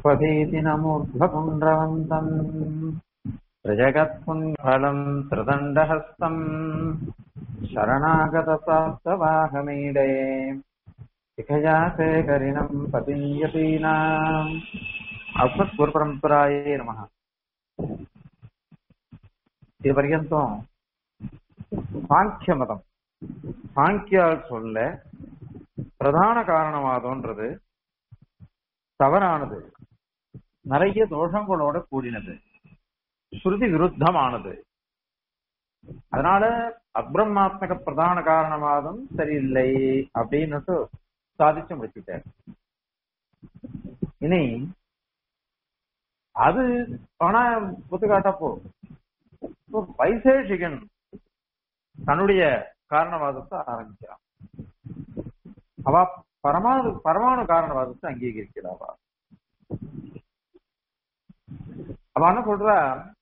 उपभीति नमूर्ध्वपुण्ड्रवन्तम् प्रजगत्पुण्फलम् त्रिदण्डहस्तम् शरणागतसाप्तवाहमीडे शिखया शेखरिणम् पतिञ्जतीनाम् अस्मत्पुरपरम्परायै नमः இது பர்யந்தம் சாங்கிய மதம் சாங்கியால் சொல்ல பிரதான காரணவாதம்ன்றது தவறானது நிறைய தோஷங்களோட கூடினது ஸ்ருதி விருத்தமானது அதனால அப்ரஹ்மாத்மக பிரதான காரணவாதம் சரியில்லை அப்படின்னுட்டு சாதிச்சு முடிச்சுட்டார் இனி அது ஆனா ஒத்துக்காட்டா போதும் வைசேஷிகன் தன்னுடைய காரணவாதத்தை ஆரம்பிக்கிறான் அவ பரமாணு பரமாணு காரணவாதத்தை அங்கீகரிக்கிறாவா அவ என்ன சொல்றா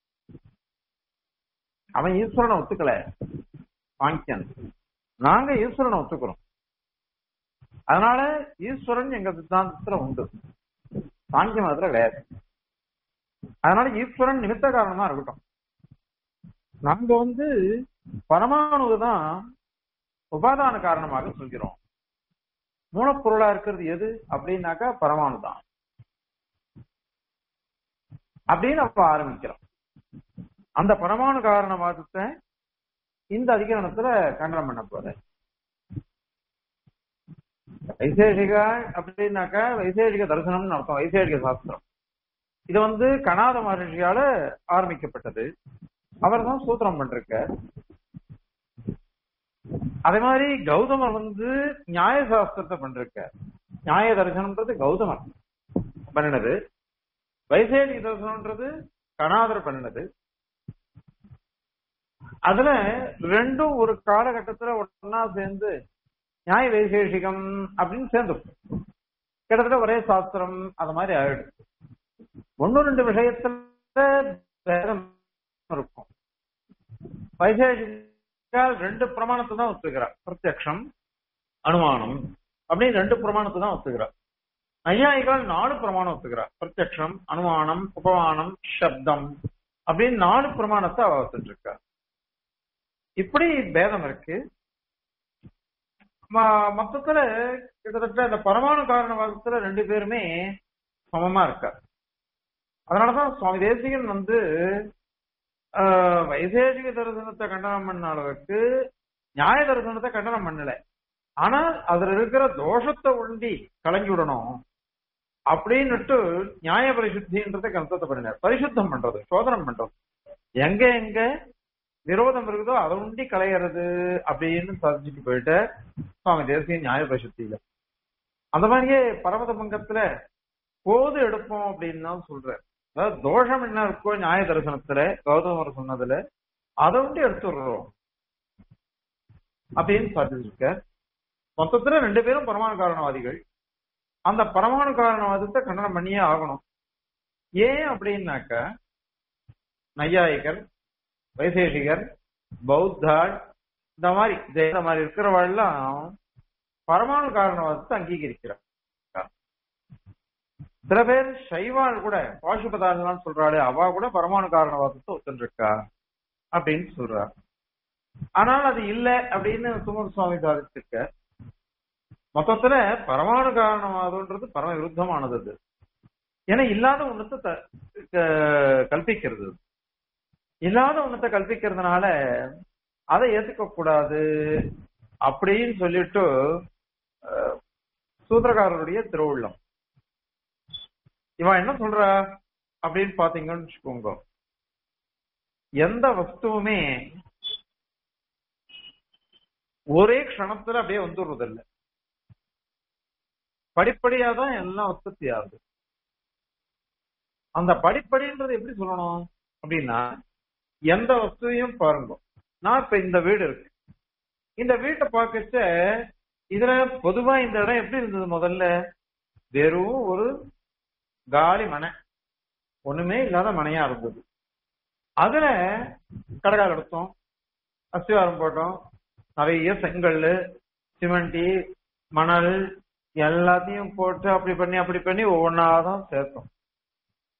அவன் ஈஸ்வரனை ஒத்துக்கல சாங்கியன் நாங்க ஈஸ்வரனை ஒத்துக்கிறோம் அதனால ஈஸ்வரன் எங்க சித்தாந்தத்துல உண்டு சாங்கிய மதத்துல வேற அதனால ஈஸ்வரன் நிமித்த காரணமா இருக்கட்டும் நாங்க வந்து பரமாணுவை தான் உபாதான காரணமாக சொல்கிறோம் மூலப்பொருளா இருக்கிறது எது அப்படின்னாக்கா பரமாணு தான் அப்படின்னு அப்ப ஆரம்பிக்கிறோம் அந்த பரமாணு காரணவாதத்தை இந்த அதிகரணத்துல கண்டனம் பண்ண போற வைசேஷிகா அப்படின்னாக்கா வைசேஷிக தரிசனம்னு அர்த்தம் வைசேஷிக சாஸ்திரம் இது வந்து கணாத மகர்ஷியால ஆரம்பிக்கப்பட்டது அவர் தான் சூத்திரம் பண்றிருக்க அதே மாதிரி கௌதமர் வந்து நியாய சாஸ்திரத்தை பண்றிருக்க நியாய தரிசனம்ன்றது கௌதமர் பண்ணினது வைசேகி தரிசனம்ன்றது கணாதர் பண்ணினது அதுல ரெண்டும் ஒரு காலகட்டத்துல ஒன்னா சேர்ந்து நியாய வைசேஷிகம் அப்படின்னு சேர்ந்து கிட்டத்தட்ட ஒரே சாஸ்திரம் அது மாதிரி ஆயிடுது ஒன்னு ரெண்டு விஷயத்துல வேதம் இருக்கும் வைசேஷிகால் ரெண்டு பிரமாணத்தை தான் ஒத்துக்கிறார் பிரத்யக்ஷம் அனுமானம் அப்படின்னு ரெண்டு பிரமாணத்தை தான் ஒத்துக்கிறார் நையாயிகால் நாலு பிரமாணம் ஒத்துக்கிறார் பிரத்யக்ஷம் அனுமானம் உபமானம் சப்தம் அப்படின்னு நாலு பிரமாணத்தை அவ ஒத்துட்டு இருக்கா இப்படி பேதம் இருக்கு மொத்தத்துல கிட்டத்தட்ட இந்த பரமாணு காரணவாதத்துல ரெண்டு பேருமே சமமா இருக்கார் அதனாலதான் சுவாமி தேசிகன் வந்து வைசேஷிக தரிசனத்தை கண்டனம் பண்ண அளவுக்கு நியாய தரிசனத்தை கண்டனம் பண்ணல ஆனால் அதுல இருக்கிற தோஷத்தை உண்டி கலங்கி விடணும் அப்படின்னுட்டு நியாய பரிசுத்தின்றத கருத்தத்தை பண்ணினார் பரிசுத்தம் பண்றது சோதனம் பண்றது எங்க எங்க விரோதம் இருக்குதோ அதை உண்டி களையிறது அப்படின்னு சாதிச்சுட்டு போயிட்டு சுவாமி தேசிய நியாய பரிசுத்தியில அந்த மாதிரியே பரமத பங்கத்துல போது எடுப்போம் அப்படின்னு தான் சொல்றேன் அதாவது தோஷம் என்ன இருக்கோ நியாய தரிசனத்துல கௌதமர் சொன்னதுல அதை வந்து எடுத்துடுறோம் அப்படின்னு சாதிச்சிருக்க மொத்தத்துல ரெண்டு பேரும் பரமாணு காரணவாதிகள் அந்த பரமாணு காரணவாதத்தை கண்டனம் பண்ணியே ஆகணும் ஏன் அப்படின்னாக்க நையாயிகர் வைசேஷிகர் பௌத்தாள் இந்த மாதிரி இந்த மாதிரி இருக்கிறவாள்லாம் பரமாணு காரணவாதத்தை அங்கீகரிக்கிறார் சில பேர் சைவாள் கூட பாசுபதாசனம் சொல்றாளே அவ கூட பரமாணு காரணவாதத்தை ஒத்துருக்கா அப்படின்னு சொல்றா ஆனால் அது இல்ல அப்படின்னு சுமர் சுவாமி சாதிச்சிருக்க மொத்தத்துல பரமாணு காரணவாதம்ன்றது பரம விருத்தமானது அது ஏன்னா இல்லாத ஒண்ணத்தை கல்பிக்கிறது இல்லாத ஒண்ணத்தை கல்பிக்கிறதுனால அதை ஏத்துக்க கூடாது அப்படின்னு சொல்லிட்டு சூத்திரக்காரருடைய திருவுள்ளம் இவன் என்ன சொல்றா அப்படின்னு பாத்தீங்கன்னு வச்சுக்கோங்க எந்த வஸ்துவுமே ஒரே க்ஷணத்துல அப்படியே வந்துடுறது இல்லை படிப்படியா தான் எல்லாம் உற்பத்தி ஆகுது அந்த படிப்படின்றது எப்படி சொல்லணும் அப்படின்னா எந்த வஸ்துவையும் பாருங்க நான் இப்ப இந்த வீடு இருக்கு இந்த வீட்டை பார்க்கச்ச இதுல பொதுவா இந்த இடம் எப்படி இருந்தது முதல்ல வெறும் ஒரு காலி மனை ஒண்ணுமே இல்லாத மனையா இருந்தது அதுல கடகால் எடுத்தோம் அஸ்திவாரம் போட்டோம் நிறைய செங்கல் சிமெண்டி மணல் எல்லாத்தையும் போட்டு அப்படி பண்ணி அப்படி பண்ணி ஒவ்வொன்னாதான் சேர்த்தோம்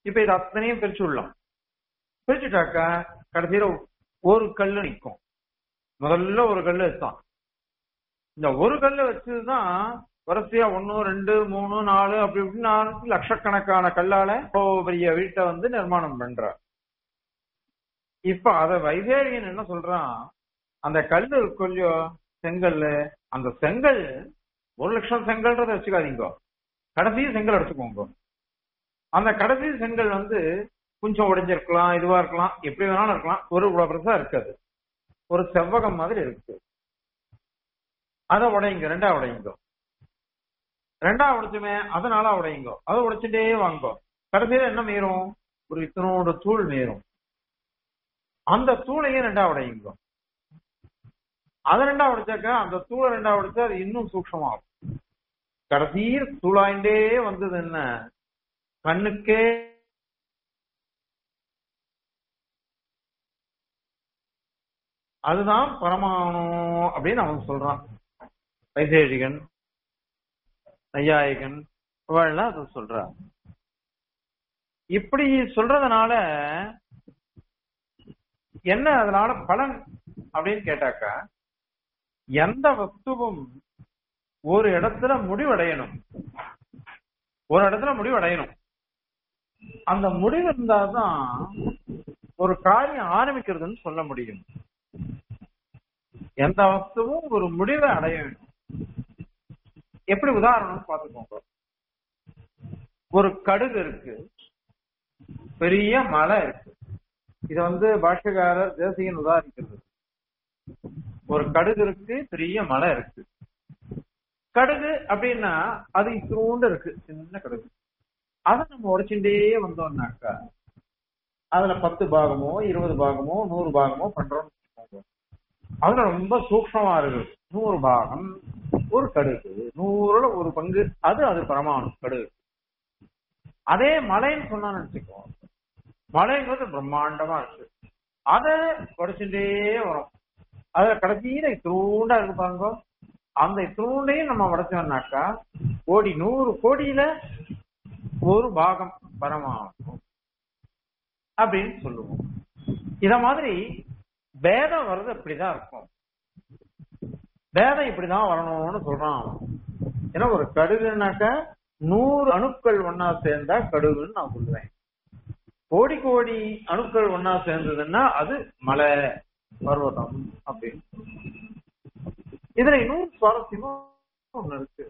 இப்ப இது அத்தனையும் பிரிச்சு விடலாம் பிரிச்சுட்டாக்கா கடைசியில ஒரு கல்லு நிற்கும் முதல்ல ஒரு கல்லு வச்சான் இந்த ஒரு கல்லை வச்சுதான் வரிசையா ஒன்னு ரெண்டு மூணு நாலு அப்படி இப்படி நாலு லட்சக்கணக்கான கல்லால இவ்வளவு பெரிய வீட்டை வந்து நிர்மாணம் பண்றார் இப்ப அத வைதேரியன் என்ன சொல்றான் அந்த கல்லு கொஞ்சம் செங்கல் அந்த செங்கல் ஒரு லட்சம் செங்கல்ன்றத வச்சுக்காதீங்க கடைசி செங்கல் எடுத்துக்கோங்க அந்த கடைசி செங்கல் வந்து கொஞ்சம் உடைஞ்சிருக்கலாம் இதுவா இருக்கலாம் எப்படி வேணாலும் இருக்கலாம் ஒரு இவ்வளவு பெருசா இருக்காது ஒரு செவ்வகம் மாதிரி இருக்கு அதை உடையுங்க ரெண்டா உடையுங்க ரெண்டா உடைச்சுமே அதனால உடையுங்க அதை உடைச்சுட்டே வாங்க கடைசியில என்ன மீறும் ஒரு இத்தனோட தூள் மீறும் அந்த தூளையும் ரெண்டா உடையுங்க அதை ரெண்டா உடைச்சாக்க அந்த தூளை ரெண்டா உடைச்சா அது இன்னும் சூக்ஷமாகும் கடைசியில் தூளாயிண்டே வந்தது என்ன கண்ணுக்கே அதுதான் பரமாணு அப்படின்னு அவன் சொல்றான் வைசேஷிகன் நையாயிகன் இவெல்லாம் அதை சொல்றா இப்படி சொல்றதுனால என்ன அதனால பலன் அப்படின்னு கேட்டாக்கா எந்த வஸ்துவும் ஒரு இடத்துல முடிவடையணும் ஒரு இடத்துல முடிவடையணும் அந்த முடிவு இருந்தாதான் ஒரு காரியம் ஆரம்பிக்கிறதுன்னு சொல்ல முடியும் எந்த வஸ்துவும் ஒரு முடிவை அடைய வேண்டும் எப்படி உதாரணம் பார்த்துக்கோங்க ஒரு கடுகு இருக்கு பெரிய மலை இருக்கு இத வந்து பாஷ்யக்காரர் தேசியன் உதாரிக்கிறது ஒரு கடுகு இருக்கு பெரிய மலை இருக்கு கடுகு அப்படின்னா அது இத்தினூண்டு இருக்கு சின்ன கடுகு அதை நம்ம உடைச்சுட்டே வந்தோம்னாக்கா அதுல பத்து பாகமோ இருபது பாகமோ நூறு பாகமோ பண்றோம் அதுல ரொம்ப சூக்ஷமா இருக்கு நூறு பாகம் ஒரு கடுகு நூறுல ஒரு பங்கு அது அது பரமாணு கடுகு அதே மலைன்னு சொன்னா நினைச்சுக்கோ மலைங்கிறது பிரம்மாண்டமா இருக்கு அதை உடைச்சுட்டே வரும் அதுல கடைசியில இத்திரூண்டா இருக்கு பாருங்க அந்த இத்திரூண்டையும் நம்ம உடைச்சோம்னாக்கா கோடி நூறு கோடியில ஒரு பாகம் பரமாகும் அப்படின்னு சொல்லுவோம் இத மாதிரி பேதம் வர்றது இப்படிதான் இருக்கும் பேதம் இப்படிதான் வரணும்னு சொல்றான் அவன் ஏன்னா ஒரு கடுகுனாக்க நூறு அணுக்கள் ஒன்னா சேர்ந்தா கடுகுன்னு நான் சொல்லுவேன் கோடி கோடி அணுக்கள் ஒன்னா சேர்ந்ததுன்னா அது மலை பர்வதம் அப்படின்னு இதுல இன்னொரு சுவாரஸ்யமா ஒண்ணு இருக்கு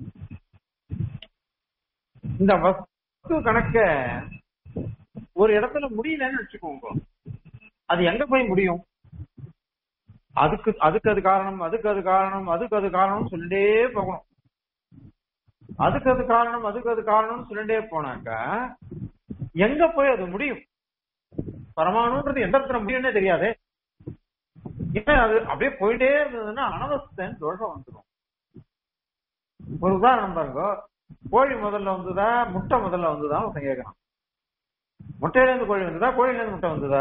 இந்த வஸ்து கணக்க ஒரு இடத்துல முடியலன்னு வச்சுக்கோங்க அது எங்க போய் முடியும் அதுக்கு அதுக்கு அது காரணம் அதுக்கு அது காரணம் அதுக்கு அது காரணம் சொல்லிட்டே போகணும் அதுக்கு அது காரணம் அதுக்கு அது காரணம் சொல்லிட்டே போனாக்கா எங்க போய் அது முடியும் பரமாணுன்றது எந்த இடத்துல முடியும்னே தெரியாது ஏன்னா அது அப்படியே போயிட்டே இருந்ததுன்னா அனவஸ்தன் தோஷம் வந்துடும் ஒரு உதாரணம் பாருங்க கோழி முதல்ல வந்ததா முட்டை முதல்ல வந்ததா ஒருத்தன் கேட்கறான் முட்டையில இருந்து கோழி வந்ததா கோழில இருந்து முட்டை வந்ததா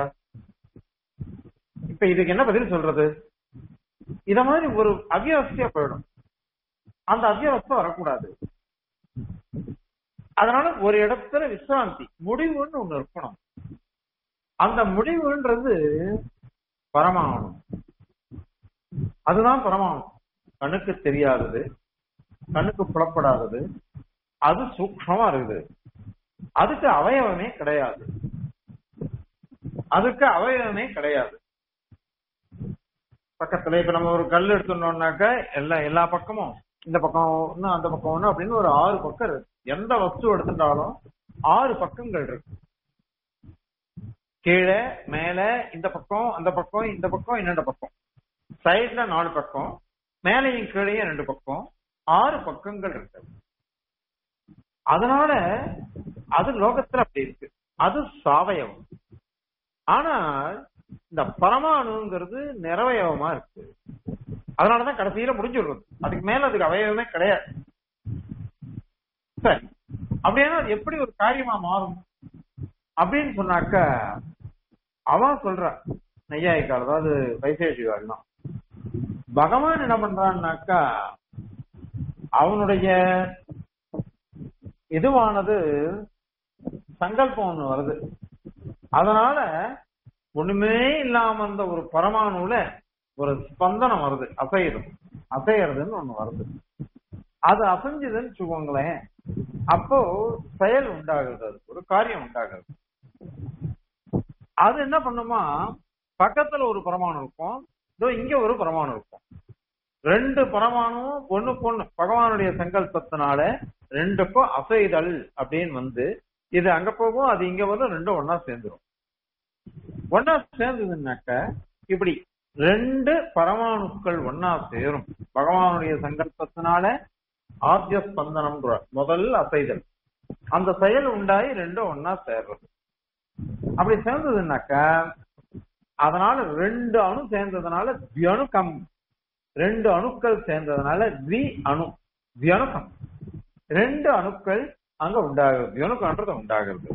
இப்ப இதுக்கு என்ன பதில் சொல்றது இத மாதிரி ஒரு அத்தியாவசியா போயிடும் அந்த அத்தியாவஸ்தை வரக்கூடாது அதனால ஒரு இடத்துல விசிராந்தி முடிவுன்னு ஒண்ணு இருக்கணும் அந்த முடிவுன்றது பரமாவணும் அதுதான் பரமாவணும் கண்ணுக்கு தெரியாதது கண்ணுக்கு புலப்படாதது அது சூக்ஷமா இருக்குது அதுக்கு அவயவமே கிடையாது அதுக்கு அவயவமே கிடையாது பக்கத்துல இப்ப நம்ம ஒரு கல் எடுத்துட்டோம்னாக்க எல்லா எல்லா பக்கமும் இந்த பக்கம் ஒண்ணு அந்த பக்கம் ஒண்ணு அப்படின்னு ஒரு ஆறு பக்கம் இருக்கு எந்த வஸ்து எடுத்துட்டாலும் ஆறு பக்கங்கள் இருக்கு கீழே மேல இந்த பக்கம் அந்த பக்கம் இந்த பக்கம் இன்னொரு பக்கம் சைட்ல நாலு பக்கம் மேலையும் கீழையும் ரெண்டு பக்கம் ஆறு பக்கங்கள் இருக்கு அதனால அது லோகத்துல அப்படி இருக்கு அது சாவயவம் ஆனால் இந்த பரமாணுங்கிறது நிறவயவமா இருக்கு அதனாலதான் கடைசியில முடிஞ்சிடுறது அதுக்கு மேல அதுக்கு அவயவமே கிடையாது சரி அப்படின்னா அது எப்படி ஒரு காரியமா மாறும் அப்படின்னு சொன்னாக்க அவன் சொல்ற நெய்யாயிக்கால் அதாவது வைசேஷிகால் தான் பகவான் என்ன பண்றான்னாக்கா அவனுடைய இதுவானது சங்கல்பம் ஒண்ணு வருது அதனால ஒண்ணுமே இல்லாம அந்த ஒரு பரமாணுல ஒரு ஸ்பந்தனம் வருது அசையுது அசையறதுன்னு ஒண்ணு வருது அது அசைஞ்சதுன்னு வச்சுக்கோங்களேன் அப்போ செயல் உண்டாகுது அது ஒரு காரியம் உண்டாகுது அது என்ன பண்ணுமா பக்கத்துல ஒரு பரமாணு இருக்கும் இதோ இங்க ஒரு பரமாணு இருக்கும் ரெண்டு பரமாணுவும் ஒண்ணுக்கு ஒண்ணு பகவானுடைய சங்கல்பத்தினால ரெண்டுக்கும் அசைதல் அப்படின்னு வந்து இது அங்க போகும் அது இங்க வந்து ரெண்டும் ஒன்னா சேர்ந்துரும் ஒன்னா சேர்ந்ததுன்னாக்க இப்படி ரெண்டு பரமாணுக்கள் ஒன்னா சேரும் பகவானுடைய சங்கல்பத்தினால ஆத்திய ஸ்பந்தனம் முதல் அசைதல் அந்த செயல் உண்டாகி ரெண்டும் ஒன்னா சேர்றது அப்படி சேர்ந்ததுன்னாக்க அதனால ரெண்டு அணு சேர்ந்ததுனால தியணுக்கம் ரெண்டு அணுக்கள் சேர்ந்ததுனால தி அணு தியணுக்கம் ரெண்டு அணுக்கள் அங்க உண்டாகுது தியணுக்கன்றது உண்டாகிறது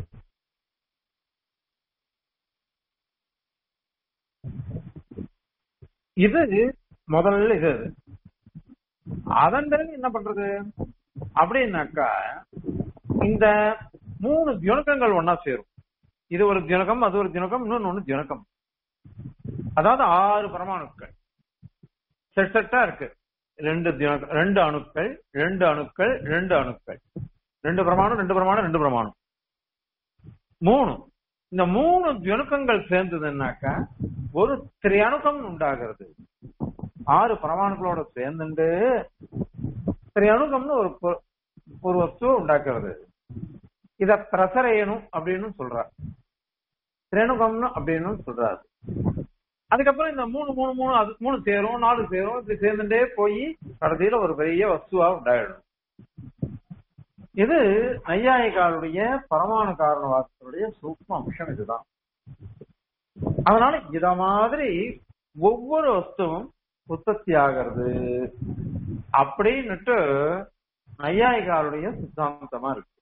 இது முதல்ல இது அது. அதன் பிறகு என்ன பண்றது அப்படின்னாக்கா இந்த மூணு தியுணக்கங்கள் ஒன்னா சேரும் இது ஒரு தியுணக்கம் அது ஒரு தியுணக்கம் இன்னொன்னு ஒண்ணு தியுணக்கம் அதாவது ஆறு பரமாணுக்கள் செட் செட்டா இருக்கு ரெண்டு தியுணக்கம் ரெண்டு அணுக்கள் ரெண்டு அணுக்கள் ரெண்டு அணுக்கள் ரெண்டு பிரமாணம் ரெண்டு பிரமாணம் ரெண்டு பிரமாணம் மூணு இந்த மூணு தியுணுக்கங்கள் சேர்ந்ததுன்னாக்கா ஒரு திரையணுக்கம் உண்டாகிறது ஆறு பிரமாணங்களோட சேர்ந்துண்டு திரையணுக்கம்னு ஒரு பொ- ஒரு வஸ்துவை உண்டாக்குறது இத பிரசரையணும் அப்படின்னு சொல்றார் திரையணுக்கம்னு அப்படின்னு சொல்றாரு அதுக்கப்புறம் இந்த மூணு மூணு மூணு அது மூணு சேரும் நாலு சேரும் இப்படி சேர்ந்துட்டே போய் கடைசியில ஒரு பெரிய வஸ்துவா உண்டாயிடும் இது நையாயிகாருடைய பரமாணு காரணவாதத்தினுடைய சூக்ம அம்சம் இதுதான் அதனால இத மாதிரி ஒவ்வொரு வஸ்துவும் உற்பத்தி ஆகிறது அப்படின்னுட்டு நையாயிகாருடைய சித்தாந்தமா இருக்கு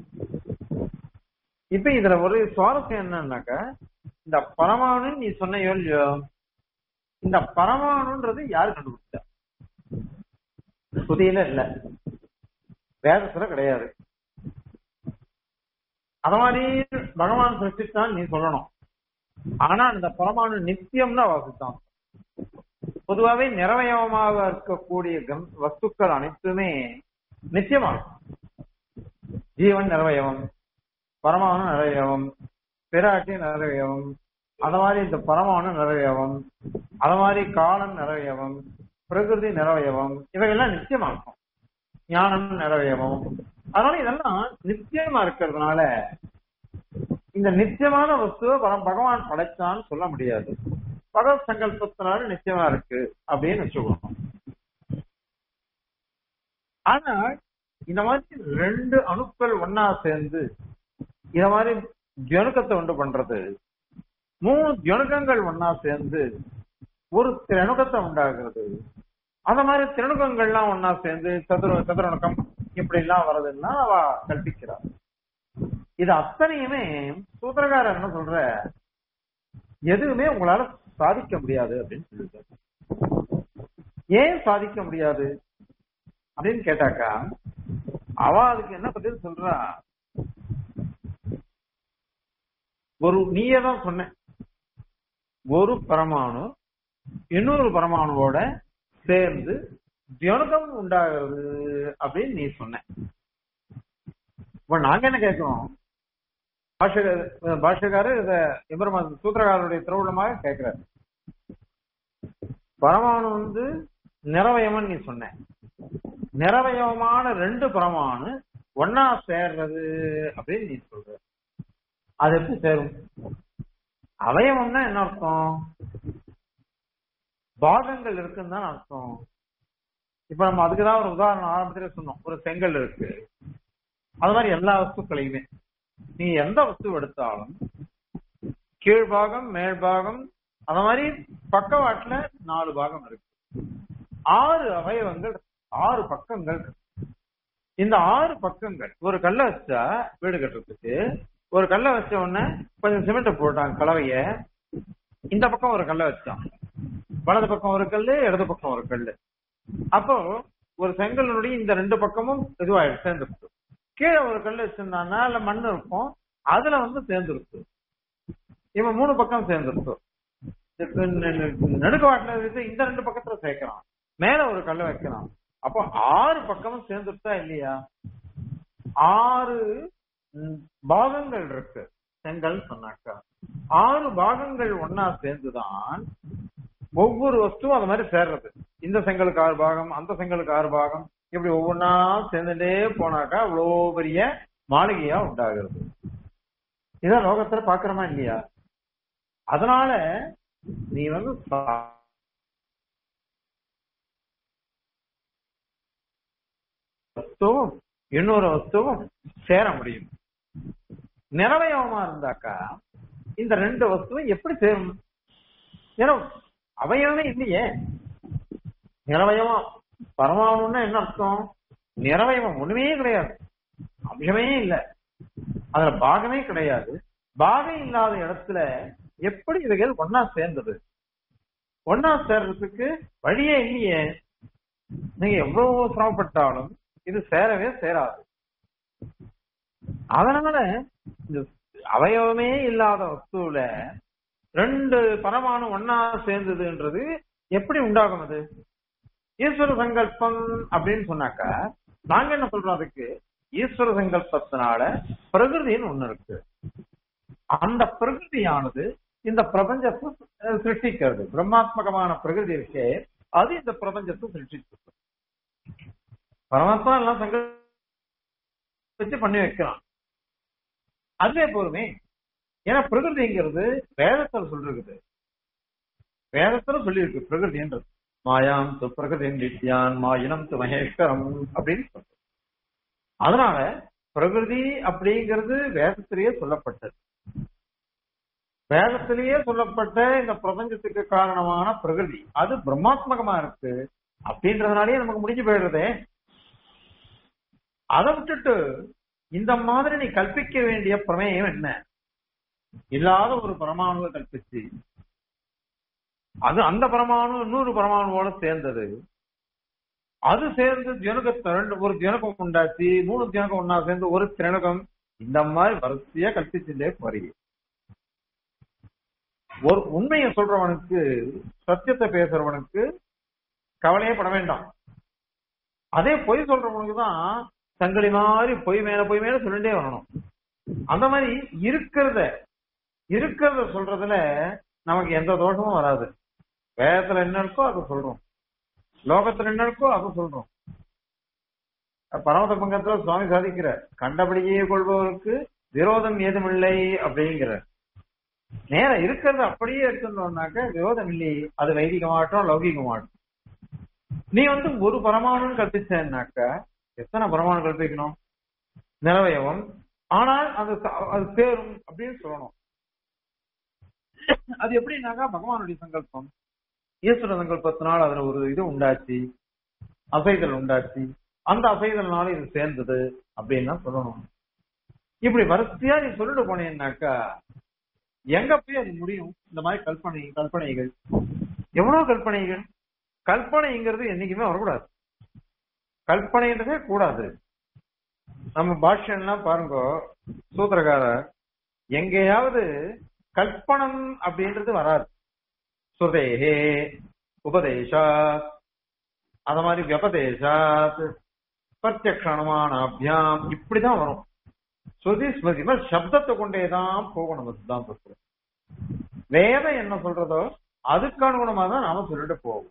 இப்ப இதுல ஒரு சுவாரஸ்யம் என்னன்னாக்க இந்த பரமாணு நீ சொன்னையோ இல்லையோ இந்த பரமாணுன்றது யாரு கண்டுபிடிச்சா புதியில இல்ல வேதத்துல கிடையாது அத மாதிரி பகவான் சிருஷ்டித்தான் நீ சொல்லணும் ஆனா இந்த பரமாணு நித்தியம்னா வாசித்தான் பொதுவாவே நிறவயவமாக இருக்கக்கூடிய கந்- வஸ்துக்கள் அனைத்துமே நித்தியமாகும் ஜீவன் நிறவயவம் பரமாணு நிறவயவம் பிராட்டி நிறவயவம் அத மாதிரி இந்த பரமாணு நிறவயவம் அத மாதிரி காலம் நிறவயவம் பிரகிருதி நிறவயவம் இவையெல்லாம் நித்தியமாகும் ஞானம் நிறவயவம் அதனால இதெல்லாம் நித்தியமா இருக்கிறதுனால இந்த நித்தியமான வஸ்துவை பரம் பகவான் படைச்சான்னு சொல்ல முடியாது பகவத் சங்கல்பத்தினால நிச்சயமா இருக்கு அப்படின்னு வச்சுக்கணும் ஆனா இந்த மாதிரி ரெண்டு அணுக்கள் ஒன்னா சேர்ந்து இந்த மாதிரி ஜனுக்கத்தை உண்டு பண்றது மூணு ஜனுக்கங்கள் ஒன்னா சேர்ந்து ஒரு திரணுகத்தை உண்டாகிறது அந்த மாதிரி திரணுகங்கள்லாம் ஒன்னா சேர்ந்து சதுர சதுரணுக்கம் இப்படி எல்லாம் வர்றதுன்னா அவ கல்பிக்கிறார் இது அத்தனையுமே சூத்திரகாரர் என்ன சொல்ற எதுவுமே உங்களால சாதிக்க முடியாது அப்படின்னு சொல்லிட்டாரு ஏன் சாதிக்க முடியாது அப்படின்னு கேட்டாக்கா அவ அதுக்கு என்ன பதில் சொல்றா ஒரு நீயே தான் சொன்ன ஒரு பரமாணு இன்னொரு பரமாணுவோட சேர்ந்து தியோனகம் உண்டாகிறது அப்படின்னு நீ சொன்ன இப்ப நாங்க என்ன கேட்கிறோம் பாஷக பாஷகாரர் இத எம்பெருமா சூத்திரகாரருடைய திருவிழமாக கேட்கிறாரு பரமாணு வந்து நிறவயமன் நீ சொன்ன நிறவயமான ரெண்டு பரமாணு ஒன்னா சேர்றது அப்படின்னு நீ சொல்ற அது எப்படி சேரும் அவயவம்னா என்ன அர்த்தம் பாகங்கள் இருக்குன்னு தான் அர்த்தம் இப்ப நம்ம அதுக்குதான் ஒரு உதாரணம் ஆரம்பத்திலே சொன்னோம் ஒரு செங்கல் இருக்கு அது மாதிரி எல்லா வஸ்துக்களையுமே நீ எந்த வஸ்து எடுத்தாலும் கீழ்பாகம் மேல்பாகம் அந்த மாதிரி பக்கவாட்டுல நாலு பாகம் இருக்கு ஆறு அவயவங்கள் ஆறு பக்கங்கள் இருக்கு. இந்த ஆறு பக்கங்கள் ஒரு கல்லை வச்சா வீடு கட்டுறதுக்கு ஒரு கல்லை வச்ச உடனே கொஞ்சம் சிமெண்ட் போட்டாங்க கலவைய இந்த பக்கம் ஒரு கல்லை வச்சான் வலது பக்கம் ஒரு கல்லு இடது பக்கம் ஒரு கல்லு அப்போ ஒரு செங்கலினுடைய இந்த ரெண்டு பக்கமும் இதுவாயிடுச்சு சேர்ந்துருக்கு கீழே ஒரு கல் வச்சிருந்தாங்கன்னா இல்ல மண் இருக்கும் அதுல வந்து சேர்ந்துருக்கு இவன் மூணு பக்கம் சேர்ந்துருக்கு நடுக்கவாட்டில் இருந்து இந்த ரெண்டு பக்கத்துல சேர்க்கிறான் மேல ஒரு கல்லை வைக்கிறான் அப்போ ஆறு பக்கமும் சேர்ந்துட்டா இல்லையா ஆறு ம், பாகங்கள் இருக்கு செங்கல் சொன்னாக்கா ஆறு பாகங்கள் ஒன்னா சேர்ந்துதான் ஒவ்வொரு வஸ்துவும் அது மாதிரி சேர்றது இந்த செங்கலுக்கு ஆறு பாகம் அந்த செங்கலுக்கு ஆறு பாகம் இப்படி ஒவ்வொன்னா சேர்ந்துட்டே போனாக்கா அவ்வளோ பெரிய மாளிகையா உண்டாகிறது இதான் லோகத்துல பாக்குறோமா இல்லையா அதனால நீ வந்து சா- வஸ்துவும் இன்னொரு வஸ்துவும் சேர முடியும் நிறவயவமா இருந்தாக்கா இந்த ரெண்டு வஸ்துவும் எப்படி சேரும் ஏன்னா அவயவமே இல்லையே நிறவயவம் பரமாணுன்னா என்ன அர்த்தம் நிறவயவம் ஒண்ணுமே கிடையாது அம்சமே இல்ல அதுல பாகமே கிடையாது பாகம் இல்லாத இடத்துல எப்படி இதுகள் ஒன்னா சேர்ந்தது ஒன்னா சேர்றதுக்கு வழியே இல்லையே நீங்க எவ்வளவு சிரமப்பட்டாலும் இது சேரவே சேராது அதனால இந்த அவயவமே இல்லாத வஸ்துல ரெண்டு பரமாணு ஒன்னா சேர்ந்ததுன்றது எப்படி உண்டாகும் அது ஈஸ்வர சங்கல்பம் அப்படின்னு சொன்னாக்கா நாங்க என்ன சொல்றோம் அதுக்கு ஈஸ்வர சங்கல்பத்தினால பிரகிருதின்னு ஒண்ணு இருக்கு அந்த பிரகிருதியானது இந்த பிரபஞ்சத்தை அஹ், சிருஷ்டிக்கிறது பிரம்மாத்மகமான பிரகிருதி இருக்கே அது இந்த பிரபஞ்சத்தை சிருஷ்டிச்சிருக்கு பரமாத்மா எல்லாம் சங்கல்பிச்சு பண்ணி வைக்கிறான் அதுவே போதுமே ஏன்னா பிரகிருதிங்கிறது வேதத்துல சொல்லிருக்குது வேதத்துல சொல்லியிருக்கு பிரகிருதின்றது மாயாம் து பிரகிருதி நித்யான் மாயினம் து மகேஸ்வரம் அப்படின்னு சொல்றது அதனால பிரகிருதி அப்படிங்கிறது வேதத்திலேயே சொல்லப்பட்டது வேதத்திலேயே சொல்லப்பட்ட இந்த பிரபஞ்சத்துக்கு காரணமான பிரகிருதி அது பிரம்மாத்மகமா இருக்கு அப்படின்றதுனாலயே நமக்கு முடிஞ்சு போயிடுறதே அதை விட்டுட்டு இந்த மாதிரி நீ கல்பிக்க வேண்டிய பிரமேயம் என்ன இல்லாத ஒரு பரமாணுவை கல்பிச்சு அது அந்த பரமாணு இன்னொரு பரமாணுவோட சேர்ந்தது அது சேர்ந்து ஜனகத்தை ரெண்டு ஒரு ஜனகம் உண்டாச்சு மூணு ஜனகம் ஒன்னா சேர்ந்து ஒரு திரணகம் இந்த மாதிரி வரிசையா கல்பிச்சுட்டே போறீங்க ஒரு உண்மையை சொல்றவனுக்கு சத்தியத்தை பேசுறவனுக்கு கவலையே பட வேண்டாம் அதே பொய் சொல்றவனுக்கு தான் சங்கிலி மாதிரி பொய் மேல பொய் மேல சொல்லிட்டே வரணும் அந்த மாதிரி இருக்கிறத இருக்கிறத சொல்றதுல நமக்கு எந்த தோஷமும் வராது வேதத்துல என்ன இருக்கோ அதை சொல்றோம் லோகத்துல என்ன இருக்கோ அதை சொல்றோம் பரமத பங்கத்துல சுவாமி சாதிக்கிற கண்டபடியே கொள்பவருக்கு விரோதம் ஏதுமில்லை அப்படிங்கிற நேர இருக்கிறது அப்படியே எடுத்துட்டோம்னாக்க விரோதம் இல்லை அது வைதிகமாகட்டும் லௌகிகமாகட்டும் நீ வந்து ஒரு பரமாணு கற்பிச்சேன்னாக்க எத்தனை பரமாணு கற்பிக்கணும் நிலவயவம் ஆனால் அது ச- அது சேரும் அப்படின்னு சொல்லணும் அது எப்படின்னாக்கா பகவானுடைய சங்கல்பம் ஈஸ்வர சங்கல்பத்தினால் அதுல ஒரு இது உண்டாச்சு அசைதல் உண்டாச்சு அந்த அசைதல்னால இது சேர்ந்தது அப்படின்னு தான் சொல்லணும் இப்படி வரிசையா நீ சொல்லிட்டு போனேன்னாக்கா எங்க போய் அது முடியும் இந்த மாதிரி கல்பனை கல்பனைகள் எவ்வளவு கல்பனைகள் கல்பனைங்கிறது என்னைக்குமே வரக்கூடாது கல்பனைன்றதே கூடாது நம்ம பாஷ்யம்லாம் பாருங்க சூத்திரக்காரர் எங்கேயாவது கல்பனம் அப்படின்றது வராது சுதேகே உபதேசாத் அத மாதிரி வியபதேசாத் பிரத்யக்ஷணமானாபியாம் இப்படிதான் வரும் ஸ்ருதி ஸ்மிருதி மாதிரி சப்தத்தை கொண்டே தான் போகணும் நம்ம சித்தாந்தத்துல வேதம் என்ன சொல்றதோ அதுக்கு அனுகுணமா தான் நாம சொல்லிட்டு போவோம்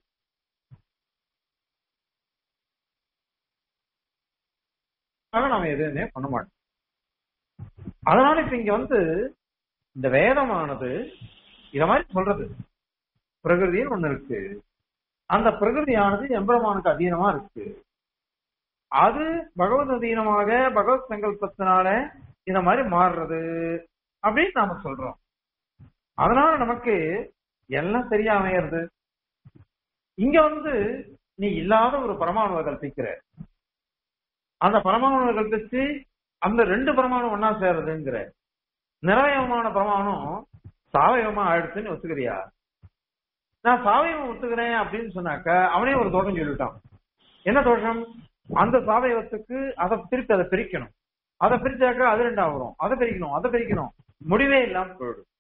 அதனால நாம எதுவுமே பண்ண மாட்டோம் அதனால இப்ப இங்க வந்து இந்த வேதமானது இத மாதிரி சொல்றது பிரகிருதின்னு ஒண்ணு இருக்கு அந்த பிரகிருதியானது எம்பெருமானுக்கு அதீனமா இருக்கு அது பகவத் அதீனமாக பகவத் சங்கல்பத்தினால இந்த மாதிரி மாறுறது அப்படின்னு நாம சொல்றோம் அதனால நமக்கு எல்லாம் சரியா அமையிறது இங்க வந்து நீ இல்லாத ஒரு பரமாணுவை கல்பிக்கிற அந்த பரமாணுவை கல்பிச்சு அந்த ரெண்டு பரமாணு ஒன்னா சேர்றதுங்கிற நிறவயமான பரமாணம் சாவயவமா ஆயிடுச்சுன்னு ஒத்துக்கிறியா நான் சாவயவம் ஒத்துக்கிறேன் அப்படின்னு சொன்னாக்க அவனே ஒரு தோஷம் சொல்லிட்டான் என்ன தோஷம் அந்த சாவயவத்துக்கு அதை திருப்பி அதை பிரிக்கணும் அதை பிரிச்சாக்கா அது ரெண்டா வரும் அதை பிரிக்கணும் அதை பிரிக்கணும் முடிவே இல்லாம போயிடும்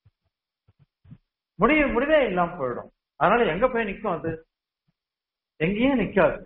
முடிவு முடிவே இல்லாம போயிடும் அதனால எங்க போய் நிக்கும் அது எங்கேயும் நிக்காது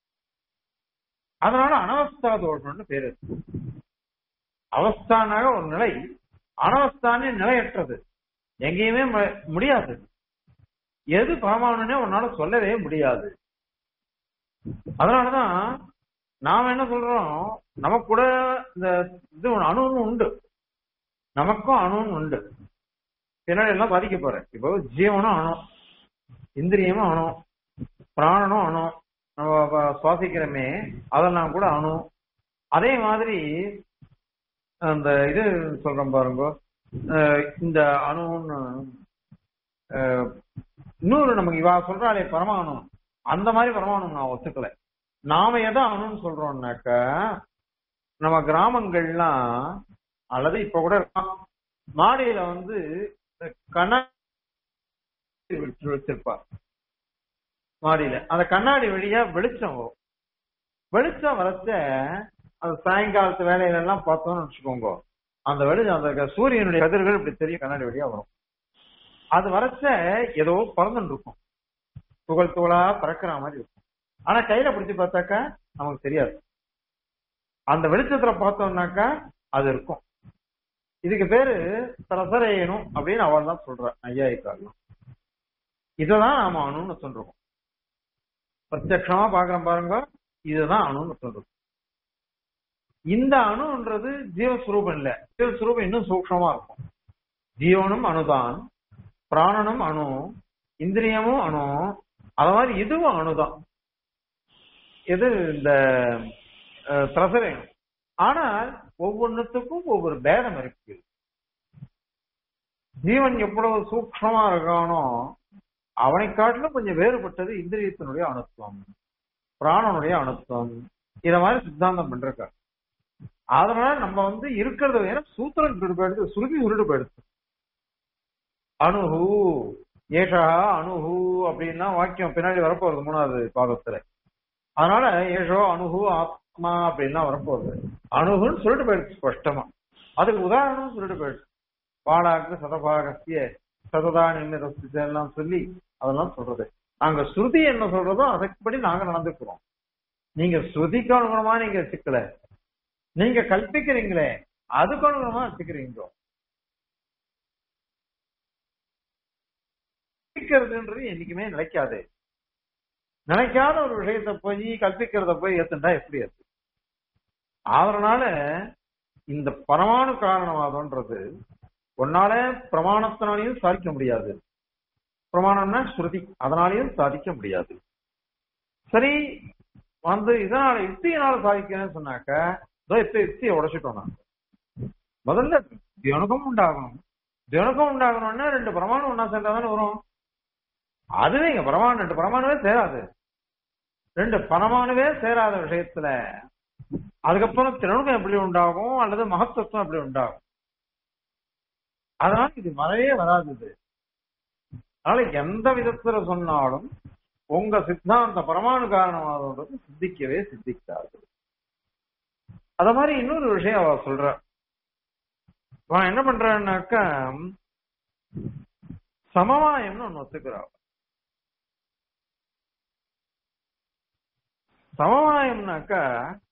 அதனால அனவஸ்தா தோஷம்னு பேரு அவஸ்தானாக ஒரு நிலை அனவஸ்தானே நிலையற்றது எங்கேயுமே ம- முடியாது எது பரமாணுன்னே உன்னால சொல்லவே முடியாது அதனாலதான் நாம என்ன சொல்றோம் நமக்கு கூட இந்த இது ஒண்ணு அணுன்னு உண்டு நமக்கும் அணுன்னு உண்டு பின்னாடி எல்லாம் பாதிக்க போறேன் இப்போ ஜீவனும் அணு இந்திரியமும் அணு பிராணனும் அணு நம்ம வ- சுவாசிக்கிறோமே அதெல்லாம் கூட அணு அதே மாதிரி அந்த இது சொல்றேன் பாருங்க அஹ் இந்த அணுன்னு அஹ் இன்னொரு நமக்கு இவா சொல்றாளே பரமாணு அந்த மாதிரி பரமாணு நான் ஒத்துக்கல நாம எதை அணுன்னு சொல்றோம்னாக்க நம்ம கிராமங்கள்லாம் அல்லது இப்ப கூட இருக்கலாம் மாடியில வந்து கண்ணாடி வச்சு வச்சிருப்பா மாடியில அந்த கண்ணாடி வழியா வெளிச்சம் வரும் வெளிச்சம் வரச்ச அந்த சாயங்காலத்து வேலையில எல்லாம் பார்த்தோம்னு வச்சுக்கோங்க அந்த வெளிச்சம் அந்த சூரியனுடைய கதிர்கள் இப்படி தெரியும் கண்ணாடி வழியா வரும் அது வரச்ச ஏதோ பறந்துட்டு இருக்கும் துகள் துகளா பறக்கிற மாதிரி இருக்கும் ஆனா கையில பிடிச்சு பார்த்தாக்கா நமக்கு தெரியாது அந்த வெளிச்சத்துல பார்த்தோம்னாக்கா அது இருக்கும் இதுக்கு பேரு பிரசரையணும் அப்படின்னு அவள் தான் சொல்ற ஐயாயிக்காரலாம் இததான் நாம அணுன்னு சொல்றோம் பிரத்யக்ஷமா பாக்குறோம் பாருங்க இதுதான் அணுன்னு சொல்றோம் இந்த அணுன்றது ஜீவஸ்வரூபம் இல்ல ஜீவஸ்வரூபம் இன்னும் சூக்ஷமா இருக்கும் ஜீவனும் அணுதான் பிராணனும் அணு இந்திரியமும் அணு அத மாதிரி இதுவும் அணுதான் இது இந்த பிரசரேனம் ஆனால் ஒவ்வொன்றுத்துக்கும் ஒவ்வொரு பேதம் இருக்கு ஜீவன் எவ்வளவு சூக்ஷமா இருக்கானோ அவனை காட்டிலும் கொஞ்சம் வேறுபட்டது இந்திரியத்தினுடைய அணுத்துவம் பிராணனுடைய அணுத்துவம் இத மாதிரி சித்தாந்தம் பண்றாரு அதனால நம்ம வந்து இருக்கிறத வேற சூத்திரம் சுருடு போயிடுது சுருதி சுருடு போயிடுது அணுஹு ஏஷா அணுஹு அப்படின்னா வாக்கியம் பின்னாடி வரப்போறது மூணாவது பாகத்துல அதனால ஏஷோ அணுஹு ஆத்மா அப்படின்னா வரப்போகுது அணுகுன்னு சொல்லிட்டு போயிடுச்சு ஸ்பஷ்டமா அதுக்கு உதாரணம் சொல்லிட்டு போயிடுச்சு பாலாக்கு சதபாகசிய சததா நிமிரஸ்து எல்லாம் சொல்லி அதெல்லாம் சொல்றது நாங்க ஸ்ருதி என்ன சொல்றதோ அதுக்குப்படி நாங்க நடந்துக்கிறோம் நீங்க ஸ்ருதிக்கு அனுகுணமா நீங்க வச்சுக்கல நீங்க கல்பிக்கிறீங்களே அதுக்கு அனுகுணமா வச்சுக்கிறீங்க கல்பிக்கிறதுன்றது என்னைக்குமே நிலைக்காது நினைக்காத ஒரு விஷயத்தை போய் கல்பிக்கிறத போய் ஏத்துண்டா எப்படி அது அதனால இந்த பரமாணு காரணவாதம்ன்றது உன்னால பிரமாணத்தினாலையும் சாதிக்க முடியாது பிரமாணம்னா ஸ்ருதி அதனாலையும் சாதிக்க முடியாது சரி வந்து இதனால யுக்தியினால சாதிக்கணும்னு சொன்னாக்க இதோ இப்ப யுக்தியை உடைச்சிட்டோம் நாங்க முதல்ல தியனுகம் உண்டாகணும் தியனுகம் உண்டாகணும்னா ரெண்டு பிரமாணம் ஒன்னா சேர்ந்தா தானே வரும் அதுவே இங்க பிரமாணம் ரெண்டு பிரமாணமே சேராது ரெண்டு பரமாணுவே சேராத விஷயத்துல அதுக்கப்புறம் திறனுகம் எப்படி உண்டாகும் அல்லது மகத்துவம் எப்படி உண்டாகும் அதனால இது வரவே வராது இது அதனால எந்த விதத்துல சொன்னாலும் உங்க சித்தாந்த பரமாணு காரணமானது சித்திக்கவே சித்திக்காது அத மாதிரி இன்னொரு விஷயம் அவ சொல்ற அவன் என்ன பண்றான்னாக்கா சமவாயம்னு ஒண்ணு ஒத்துக்கிறா சமவாயம்னாக்கா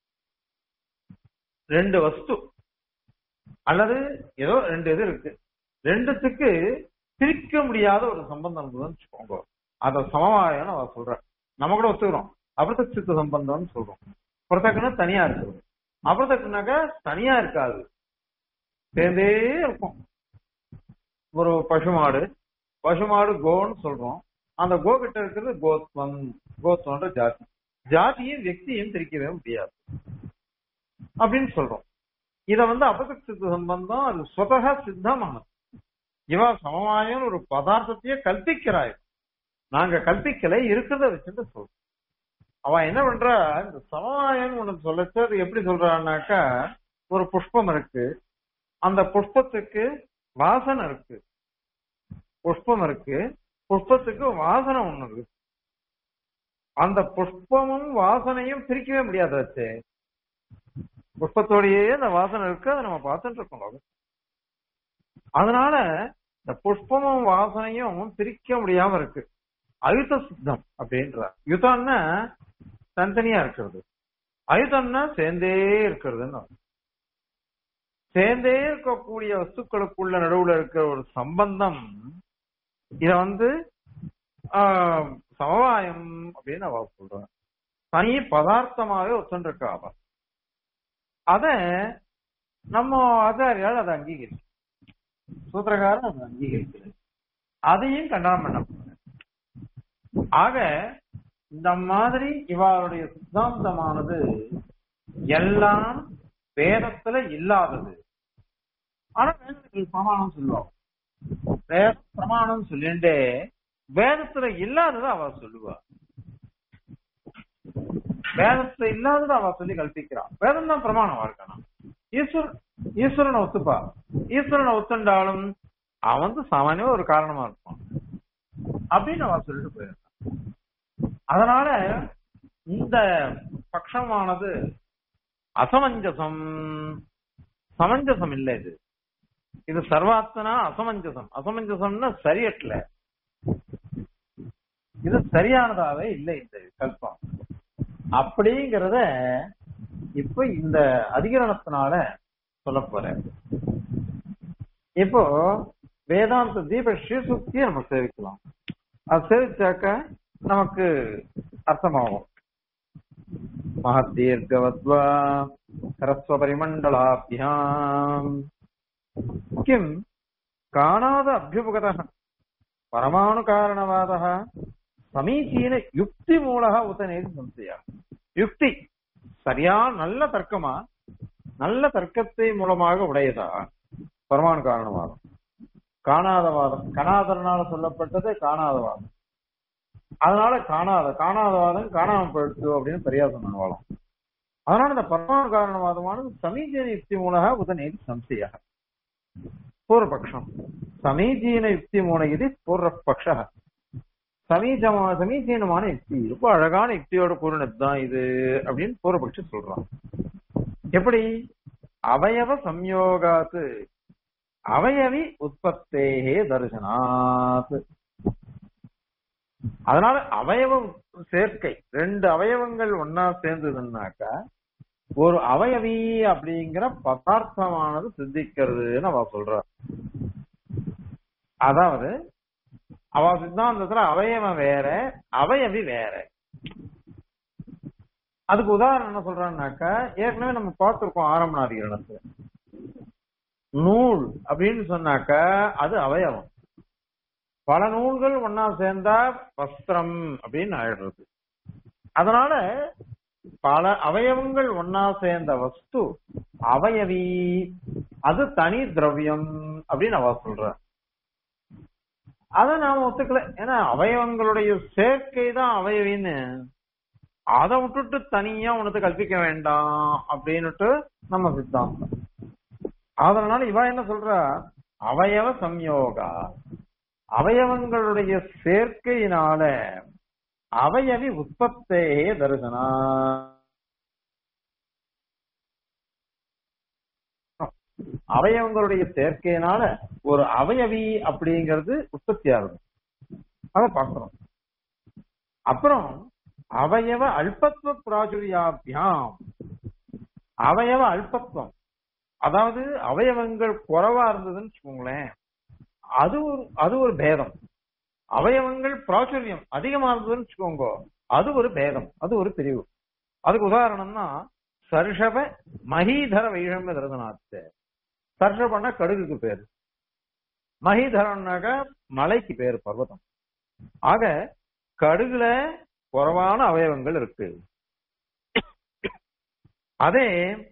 ரெண்டு வஸ்து அல்லது ஏதோ ரெண்டு இது இருக்கு ரெண்டுத்துக்கு பிரிக்க முடியாத ஒரு சம்பந்தம் இருந்ததுன்னு வச்சுக்கோங்க அத சமவாயம்னு அவ சொல்ற நம்ம கூட ஒத்துக்கிறோம் அபிரதக் சித்த சம்பந்தம்னு சொல்றோம் புறத்தக்குன்னா தனியா இருக்குது அபிரதக்குனாக்கா தனியா இருக்காது சேர்ந்தே இருக்கும் ஒரு பசுமாடு பசுமாடு கோன்னு சொல்றோம் அந்த கோ கிட்ட இருக்கிறது கோத்வம் கோத்வன்ற ஜாதி ஜாதியும் வெக்தியும் பிரிக்கவே முடியாது அப்படின்னு சொல்றோம் இத வந்து அபதக் சித்த சம்பந்தம் அது சுதக சித்தமானது இவ சமவாயம் ஒரு பதார்த்தத்தையே கல்பிக்கிறாய் நாங்க கல்பிக்கல இருக்கிறத வச்சுட்டு சொல்றோம் அவன் என்ன பண்றா இந்த சமவாயம் உனக்கு சொல்லச்சு அது எப்படி சொல்றான்னாக்கா ஒரு புஷ்பம் இருக்கு அந்த புஷ்பத்துக்கு வாசனை இருக்கு புஷ்பம் இருக்கு புஷ்பத்துக்கு வாசனை ஒண்ணு இருக்கு அந்த புஷ்பமும் வாசனையும் பிரிக்கவே முடியாது வச்சு புஷ்பத்தோடையே அந்த வாசனை இருக்கு அதை நம்ம பார்த்துட்டு இருக்கோம் லோகம் அதனால இந்த புஷ்பமும் வாசனையும் பிரிக்க முடியாம இருக்கு அயுத சித்தம் அப்படின்ற யுதம்னா தனித்தனியா இருக்கிறது அயுதம்னா சேர்ந்தே இருக்கிறதுன்னு அர்த்தம். சேர்ந்தே இருக்கக்கூடிய வஸ்துக்களுக்குள்ள நடுவுல இருக்கிற ஒரு சம்பந்தம் இத வந்து ஆஹ், சமவாயம் அப்படின்னு அவ சொல்றான் தனி பதார்த்தமாவே ஒத்துருக்கா அவ அத நம்ம ஆச்சாரியால் அதை அங்கீகரிச்சு சூத்திரகாரன் அதை அங்கீகரிக்கிறது அதையும் கண்டனம் பண்ண போறார். ஆக இந்த மாதிரி இவருடைய சித்தாந்தமானது எல்லாம் வேதத்துல இல்லாதது ஆனா வேதத்தில் பிரமாணம் சொல்லுவோம் வேத பிரமாணம் சொல்லிண்டே வேதத்துல இல்லாததை அவ சொல்லுவா வேதத்துல இல்லாததை அவ சொல்லி கல்பிக்கிறான் வேதம் தான் பிரமாணமா இருக்கணும் ஈஸ்வரன் ஈஸ்வரனை ஒத்துப்பா ஈஸ்வரனை ஒத்துண்டாலும் அவன் வந்து சாமானியமா ஒரு காரணமா இருப்பான் அப்படின்னு அவ சொல்லிட்டு போயிருக்கான் அதனால இந்த பட்சமானது அசமஞ்சசம் சமஞ்சசம் இல்லை இது இது சர்வாத்தனா அசமஞ்சசம் அசமஞ்சசம்னா சரியட்ல இது சரியானதாவே இல்லை இந்த கல்பம் அப்படிங்கிறத இப்ப இந்த அதிகரணத்தினால சொல்ல போறேன் இப்போ வேதாந்த தீப ஸ்ரீசுக்தியை நம்ம சேவிக்கலாம் அது சேவிச்சாக்க நமக்கு அர்த்தமாகும் மகத்தீர்கவத்வா ஹரஸ்வபரிமண்டலாபியாம் किं काणाद अभ्युपगतः परमाणुकारणवादः சமீச்சீன யுக்தி மூலக உத்தனேது சம்சயா யுக்தி சரியா நல்ல தர்க்கமா நல்ல தர்க்கத்தை மூலமாக உடையதா பரமாணு காரணவாதம் காணாதவாதம் கணாதரனால சொல்லப்பட்டது காணாதவாதம் அதனால காணாத காணாதவாதம் காணாம போயிடுச்சு அப்படின்னு பரியாசம் பண்ணுவாளாம் அதனால இந்த பரமாணு காரணவாதமானது சமீச்சீன யுக்தி மூலக உதனேது சம்சயா பூர்வபக்ஷம் சமீச்சீன யுக்தி மூல இது பூர்வபக்ஷ சமீச்சமா சமீச்சீனமான யுக்தி ரொம்ப அழகான யுக்தியோட கூறினதுதான் இது அப்படின்னு பூர்வபக்ஷம் சொல்றான் எப்படி அவயவ சம்யோகாத்து அவயவி உற்பத்தேகே தரிசனாத் அதனால அவயவ சேர்க்கை ரெண்டு அவயவங்கள் ஒன்னா சேர்ந்ததுன்னாக்கா ஒரு அவயவி அப்படிங்கிற பதார்த்தமானது சித்திக்கிறதுன்னு அவ சொல்ற அதாவது அவ சித்தாந்தத்துல அவயவம் வேற அவயவி வேற அதுக்கு உதாரணம் என்ன சொல்றான்னாக்கா ஏற்கனவே நம்ம பார்த்திருக்கோம் ஆரம்பநாதிகரணத்துல நூல் அப்படின்னு சொன்னாக்கா அது அவயவம் பல நூல்கள் ஒன்னா சேர்ந்தா வஸ்திரம் அப்படின்னு ஆயிடுறது அதனால பல அவயவங்கள் ஒன்னா சேர்ந்த வஸ்து அவயவி அது தனி திரவியம் அப்படின்னு அவ சொல்ற அத நாம ஒத்துக்கல ஏன்னா அவயவங்களுடைய சேர்க்கை தான் அவயவின்னு அதை விட்டுட்டு தனியா உனக்கு கல்பிக்க வேண்டாம் அப்படின்னுட்டு நம்ம சித்தாந்தம் அதனால இவ என்ன சொல்றா அவயவ சம்யோகா அவயவங்களுடைய சேர்க்கையினால அவயவி உற்பத்தே தரிசனா அவயவங்களுடைய சேர்க்கையினால ஒரு அவயவி அப்படிங்கிறது உற்பத்தி ஆகுது அத பாக்குறோம் அப்புறம் அவயவ அல்பத்துவ பிராச்சுரியாபியாம் அவயவ அல்பத்துவம் அதாவது அவயவங்கள் குறைவா இருந்ததுன்னு வச்சுக்கோங்களேன் அது ஒரு அது ஒரு பேதம் அவயவங்கள் பிராச்சுரியம் அதிகமா இருந்ததுன்னு வச்சுக்கோங்க அது ஒரு பேதம் அது ஒரு பிரிவு அதுக்கு உதாரணம்னா சர்ஷப மகீதர வைஷமிய தரதனாத்த சர்ஷபன்னா கடுகுக்கு பேரு மகீதரம்னாக்க மலைக்கு பேரு பர்வதம் ஆக கடுகுல குறைவான அவயவங்கள் இருக்கு அதே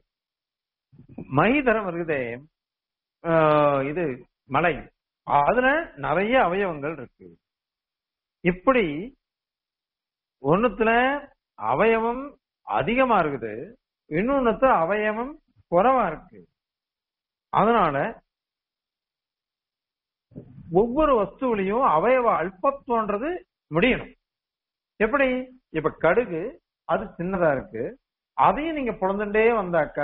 மகிதரம் இருக்குதே ஆஹ் இது மலை அதுல நிறைய அவயவங்கள் இருக்கு இப்படி ஒண்ணுத்துல அவயவம் அதிகமா இருக்குது இன்னொன்னுத்துல அவயவம் குறைவா இருக்கு அதனால ஒவ்வொரு வஸ்துவிலையும் அவயவ அல்பத்துவன்றது முடியணும் எப்படி இப்ப கடுகு அது சின்னதா இருக்கு அதையும் நீங்க புலந்துட்டே வந்தாக்க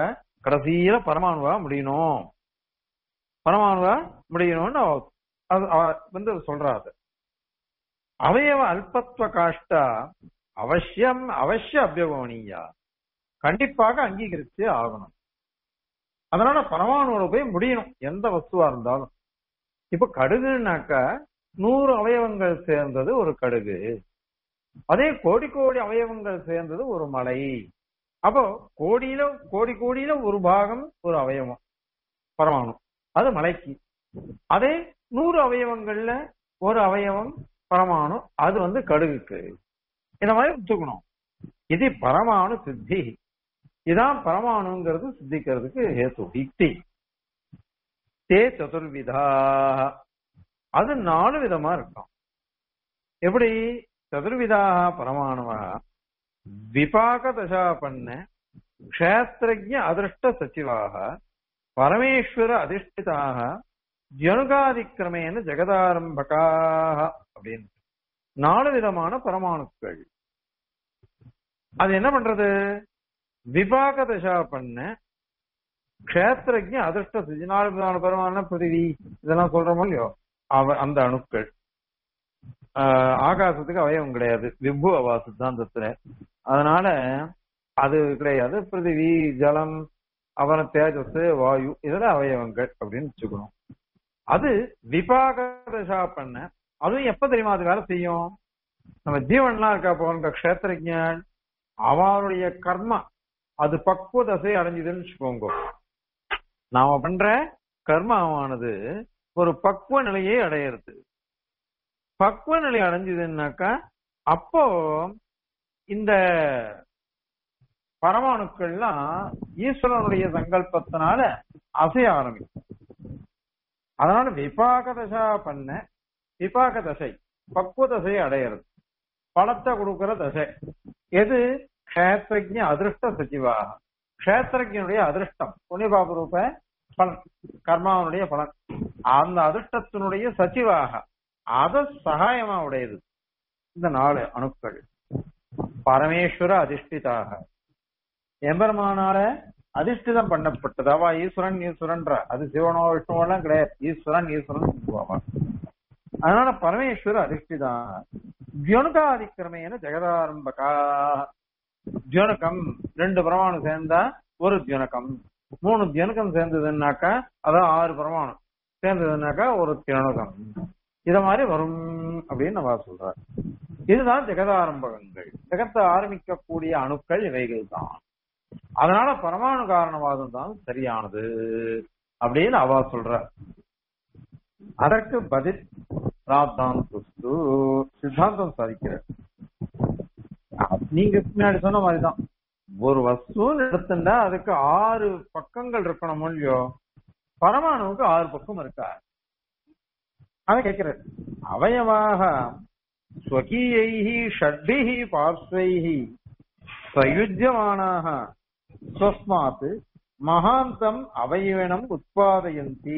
கடைசியில பரமாணுவா முடியணும் பரமாணுவா முடியணும்னு அவ அது அவ வந்து சொல்றாரு அவயவ அல்பத்வ காஷ்டா அவசியம் அவசிய அபியகோனியா கண்டிப்பாக அங்கீகரிச்சே ஆகணும் அதனால பரமாணுவோட போய் முடியணும் எந்த வஸ்துவா இருந்தாலும் இப்ப கடுகுனாக்கா நூறு அவயவங்கள் சேர்ந்தது ஒரு கடுகு அதே கோடி கோடி அவயவங்கள் சேர்ந்தது ஒரு மலை அப்போ கோடியில கோடி கோடியில ஒரு பாகம் ஒரு அவயவம் பரமாணு அது மலைக்கு அதே நூறு அவயவங்கள்ல ஒரு அவயவம் பரமாணு அது வந்து கடுகுக்கு இந்த மாதிரி ஒத்துக்கணும் இது பரமாணு சித்தி இதான் பரமாணுங்கிறது சித்திக்கிறதுக்கு ஹேத்து யுக்தி தே சதுர்விதா அது நாலு விதமா இருக்கும் எப்படி சதுர்விதா பரமாணுவா விபாக தசா பண்ண க்ஷேத்திரஜ அதிருஷ்ட சச்சிவாக பரமேஸ்வர அதிஷ்டிதாக ஜனுகாதிக்கிரமேன ஜெகதாரம்பகாக அப்படின்னு நாலு விதமான பரமாணுக்கள் அது என்ன பண்றது விபாக தசா பண்ண க்ஷேத்திரஜ அதிர்ஷ்ட சச்சி நாலு விதமான பரமான பிருதிவி இதெல்லாம் சொல்றோமோ இல்லையோ அவ அந்த அணுக்கள் ஆஹ் ஆகாசத்துக்கு அவயவம் கிடையாது விபு அவா சித்தாந்தத்துல அதனால அது கிடையாது பிருத்திவி ஜலம் அப்புறம் தேஜஸ் வாயு இதெல்லாம் அவயவங்கள் அப்படின்னு வச்சுக்கணும் அது விபாக தசா பண்ண அதுவும் எப்ப தெரியுமா அது வேலை செய்யும் நம்ம ஜீவன்லாம் இருக்கா போன்ற கஷேத்திரஜன் அவருடைய கர்மா அது பக்குவ தசை அடைஞ்சதுன்னு வச்சுக்கோங்க நாம பண்ற கர்மாவானது ஒரு பக்குவ நிலையை அடையிறது பக்குவ நிலை அடைஞ்சதுன்னாக்கா அப்போ இந்த பரமாணுக்கள்லாம் ஈஸ்வரனுடைய சங்கல்பத்தினால அசைய ஆரம்பிக்கும் அதனால விபாக தசா பண்ண விபாக தசை பக்குவ தசையை அடையிறது பலத்தை கொடுக்கிற தசை எது கஷேத்திரஜ அதிருஷ்ட சச்சிவா கஷேத்திரஜனுடைய அதிருஷ்டம் புண்ணியபாப ரூப பலன் கர்மாவனுடைய பலன் அந்த அதிர்ஷ்டத்தினுடைய சச்சிவாக அத சகாயமா உடையது இந்த நாலு அணுக்கள் பரமேஸ்வர அதிஷ்டிதாக எம்பெருமானால அதிஷ்டிதம் பண்ணப்பட்டது அவ ஈஸ்வரன் ஈஸ்வரன்ற அது சிவனோ விஷ்ணுவோ எல்லாம் கிடையாது ஈஸ்வரன் ஈஸ்வரன் சொல்லுவாங்க அதனால பரமேஸ்வர அதிஷ்டிதான் தியோனுகாதிக்கிரமேன ஜெகதாரம்பகா தியோனகம் ரெண்டு பிரமாணம் சேர்ந்தா ஒரு தியோனகம் மூணு தியோனகம் சேர்ந்ததுன்னாக்கா அதான் ஆறு பிரமாணம் சேர்ந்ததுன்னாக்கா ஒரு தியோனகம் இத மாதிரி வரும் அப்படின்னு நம்ம சொல்றார் இதுதான் ஜெகதாரம்பகங்கள் ஜெகத்தை ஆரம்பிக்கக்கூடிய அணுக்கள் இவைகள் தான் அதனால பரமாணு காரணவாதம் தான் சரியானது அப்படின்னு அவ சொல்ற அதற்கு பதில் பிராப்தாந்து சித்தாந்தம் சாதிக்கிற நீங்க பின்னாடி சொன்ன மாதிரிதான் ஒரு வஸ்துன்னு எடுத்துட்டா அதுக்கு ஆறு பக்கங்கள் இருக்கணும் இல்லையோ பரமாணுவுக்கு ஆறு பக்கம் இருக்கா அத கேட்கிறது அவயவாக ஸ்வகீயைஹி ஷட்பிஹி பார்ஸ்வைஹி சயுஜ்யமானாக ஸ்வஸ்மாத் மகாந்தம் அவயவனம் உத்பாதயந்தி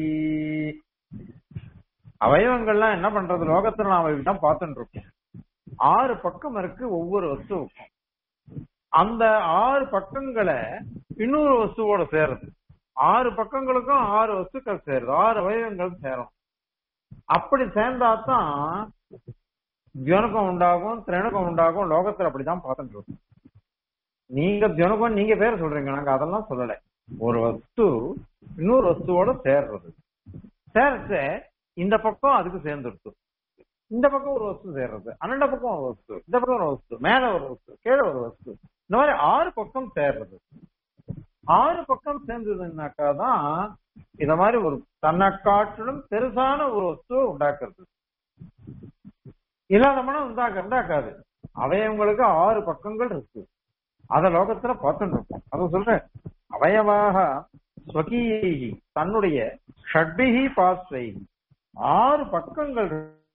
அவயவங்கள்லாம் என்ன பண்றது லோகத்துல நாம தான் பார்த்துட்டு இருக்கோம் ஆறு பக்கம் இருக்கு ஒவ்வொரு வஸ்துவுக்கும் அந்த ஆறு பக்கங்களை இன்னொரு வஸ்துவோட சேருது ஆறு பக்கங்களுக்கும் ஆறு வஸ்துக்கள் சேருது ஆறு அவயவங்கள் சேரும் அப்படி சேர்ந்தாதான் தியனுக்கம் உண்டாகும் திரணக்கம் உண்டாகும் லோகத்துல அப்படிதான் பார்த்துட்டு இருக்கோம் நீங்க தினகம் நீங்க பேர் சொல்றீங்க நாங்க அதெல்லாம் சொல்லல ஒரு வஸ்து இன்னொரு வஸ்துவோட சேர்றது சேர்த்து இந்த பக்கம் அதுக்கு சேர்ந்துருச்சு இந்த பக்கம் ஒரு வஸ்து சேர்றது அன்னண்ட பக்கம் ஒரு வஸ்து இந்த பக்கம் ஒரு வஸ்து மேல ஒரு வஸ்து கீழே ஒரு வஸ்து இந்த மாதிரி ஆறு பக்கம் சேர்றது ஆறு பக்கம் சேர்ந்ததுன்னாக்கா தான் இந்த மாதிரி ஒரு தன்னை காட்டிலும் பெருசான ஒரு வஸ்துவை உண்டாக்குறது இல்லாதமான உண்டாக்க உண்டாக்காது அவயவங்களுக்கு ஆறு பக்கங்கள் இருக்கு அத லோகத்துல பார்த்துட்டு இருக்கோம் அத சொல்றேன் அவயவாக ஸ்வகீயை தன்னுடைய ஷட்பிகி பாஸ்வை ஆறு பக்கங்கள்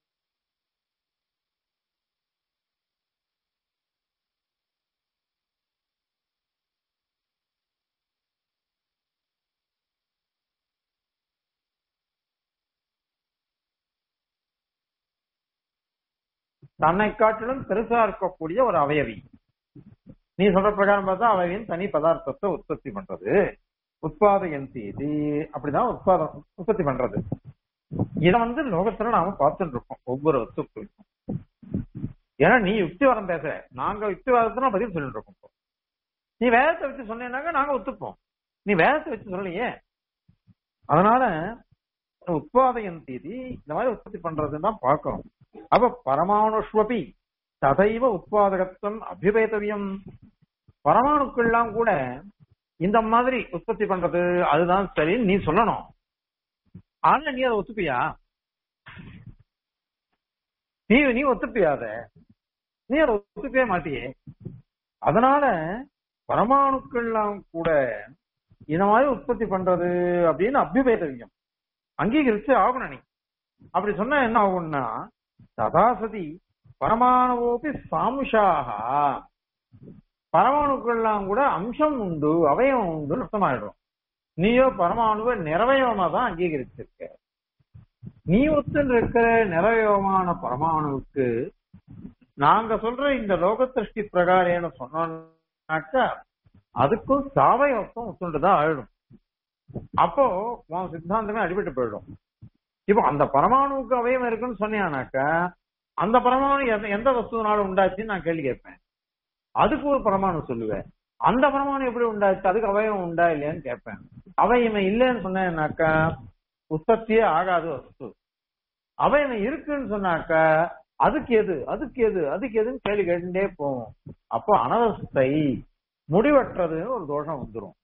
தன்னை காட்டிலும் பெருசா இருக்கக்கூடிய ஒரு அவயவி நீ சொல்ற பிரகாரம் பார்த்தா அவயவின் தனி பதார்த்தத்தை உற்பத்தி பண்றது உற்பாதயந்தி இது அப்படிதான் உற்பாதம் உற்பத்தி பண்றது இத வந்து லோகத்துல நாம பார்த்துட்டு இருக்கோம் ஒவ்வொரு வஸ்துக்களுக்கும் ஏன்னா நீ யுக்திவாதம் பேசுற நாங்க யுக்திவாதத்துல பதில் சொல்லிட்டு இருக்கோம் இப்போ. நீ வேதத்தை வச்சு சொன்னீங்கன்னாக்க நாங்க ஒத்துப்போம் நீ வேதத்தை வச்சு சொல்லலையே அதனால உற்பாதயம் தீதி இந்த மாதிரி உற்பத்தி பண்றதுன்னு தான் பார்க்கணும் அப்ப பரமாணுஷ்வபி ததைவ உற்பாதகத்துவம் அபிபேதவியம் பரமாணுக்கள்லாம் கூட இந்த மாதிரி உற்பத்தி பண்றது அதுதான் சரி நீ சொல்லணும் ஆனா நீ அதை ஒத்துப்பியா நீ நீ ஒத்துப்பியா அத நீ அதை ஒத்துக்கவே மாட்டியே அதனால பரமாணுக்கள்லாம் கூட இந்த மாதிரி உற்பத்தி பண்றது அப்படின்னு அபிபேதவியம் அங்கீகரிச்சு ஆகணும் நீ அப்படி சொன்னா என்ன ஆகும்னா ததாசதி பரமாணுவோபி சாமுஷாக பரமாணுக்கள்லாம் கூட அம்சம் உண்டு அவயவம் உண்டு அர்த்தமாயிடும் நீயோ பரமாணுவை நிறவயவமா தான் அங்கீகரிச்சிருக்க நீ ஒத்துன்னு இருக்கிற நிறவயவமான பரமாணுவுக்கு நாங்க சொல்ற இந்த லோக திருஷ்டி பிரகாரேன்னு சொன்னோம்னாக்கா அதுக்கும் சாவயவத்தம் ஒத்துண்டுதான் ஆயிடும் அப்போ உன் சித்தாந்தமே அடிபட்டு போயிடும் இப்போ அந்த பரமாணுவுக்கு அவயம் இருக்குன்னு சொன்னியானாக்கா அந்த பரமாணு எந்த- எந்த வஸ்துனால உண்டாச்சுன்னு நான் கேள்வி கேட்பேன் அதுக்கு ஒரு பரமாணு சொல்லுவேன் அந்த பரமாணு எப்படி உண்டாச்சு அதுக்கு அவயம் உண்டா இல்லையான்னு கேட்பேன் அவயமை இல்லைன்னு சொன்னேன்னாக்கா உற்பத்தியே ஆகாது வஸ்து அவயமை இருக்குன்னு சொன்னாக்கா அதுக்கு எது அதுக்கு எது அதுக்கு எதுன்னு கேள்வி கேட்டுட்டே போவோம் அப்போ அனவஸ்தை முடிவற்றதுன்னு ஒரு தோஷம் வந்துரும்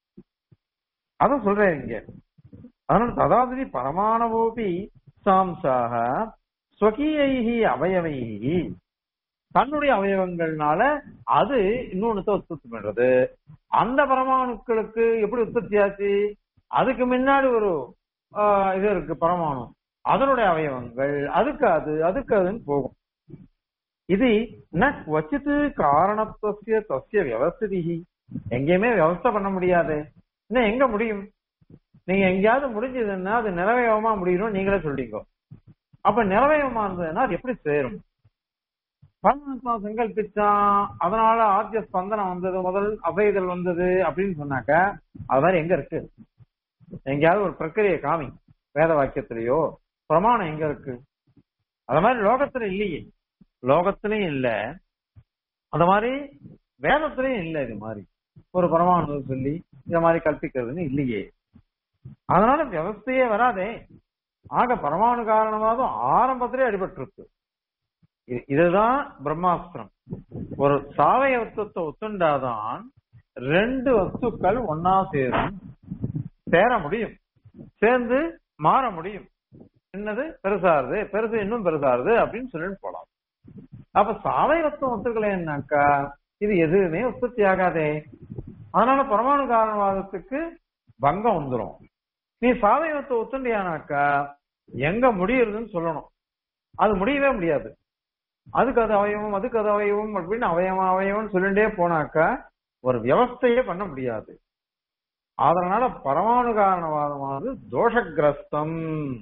அத சொல்றேன் இங்க அதனால ததாதிரி பரமாணவோபி சாம்சாக ஸ்வகீயைஹி அவயவைஹி தன்னுடைய அவயவங்கள்னால அது இன்னொன்னு உற்பத்தி பண்றது அந்த பரமாணுக்களுக்கு எப்படி உற்பத்தி ஆச்சு அதுக்கு முன்னாடி ஒரு ஆஹ், இது இருக்கு பரமாணு அதனுடைய அவயவங்கள் அதுக்கு அது அதுக்கு அதுன்னு போகும் இது ந வச்சித்து காரணத்துவசிய தஸ்ய வியவஸ்திதி எங்கேயுமே வியவஸ்தை பண்ண முடியாது இன்னும் எங்க முடியும் நீங்க எங்கேயாவது முடிஞ்சதுன்னா அது நிறவயவமா முடியணும் நீங்களே சொல்றீங்க அப்ப நிறவயவமா இருந்ததுன்னா அது எப்படி சேரும் பரமாத்மா சங்கல்பிச்சான் அதனால ஆத்திய ஸ்பந்தனம் வந்தது முதல் அவைதல் வந்தது அப்படின்னு சொன்னாக்க அது மாதிரி எங்க இருக்கு எங்கேயாவது ஒரு பிரக்கிரியை காமி வேத வாக்கியத்திலேயோ பிரமாணம் எங்க இருக்கு அது மாதிரி லோகத்துல இல்லையே லோகத்திலயும் இல்ல அந்த மாதிரி வேதத்திலயும் இல்ல இது மாதிரி ஒரு பரமாணு சொல்லி இந்த மாதிரி கற்பிக்கிறதுன்னு இல்லையே அதனால வியவஸ்தையே வராதே ஆக பரமாணு காரணவாதம் ஆரம்பத்திலே அடிபட்டிருக்கு இ- இதுதான் பிரம்மாஸ்திரம் ஒரு சாவயவத்துவத்தை ஒத்துண்டாதான் ரெண்டு வஸ்துக்கள் ஒன்னா சேரும் சேர முடியும் சேர்ந்து மாற முடியும் என்னது பெருசாருது பெருசு இன்னும் பெருசாருது அப்படின்னு சொல்லிட்டு போலாம் அப்ப சாவயவத்துவம் ஒத்துக்கலைன்னாக்கா இது எதுவுமே உற்பத்தி ஆகாதே அதனால பரமாணு காரணவாதத்துக்கு பங்கம் வந்துரும் நீ சாவயவத்தை ஒத்துண்டியானாக்கா எங்க முடியுறதுன்னு சொல்லணும் அது முடியவே முடியாது அதுக்கு அது அவயவம் அதுக்கு அது அவயவம் அப்படின்னு அவயவம் அவயவம்னு சொல்லிட்டே போனாக்கா ஒரு வியவஸ்தையே பண்ண முடியாது அதனால பரமாணு காரணவாதமானது தோஷகிரஸ்தம்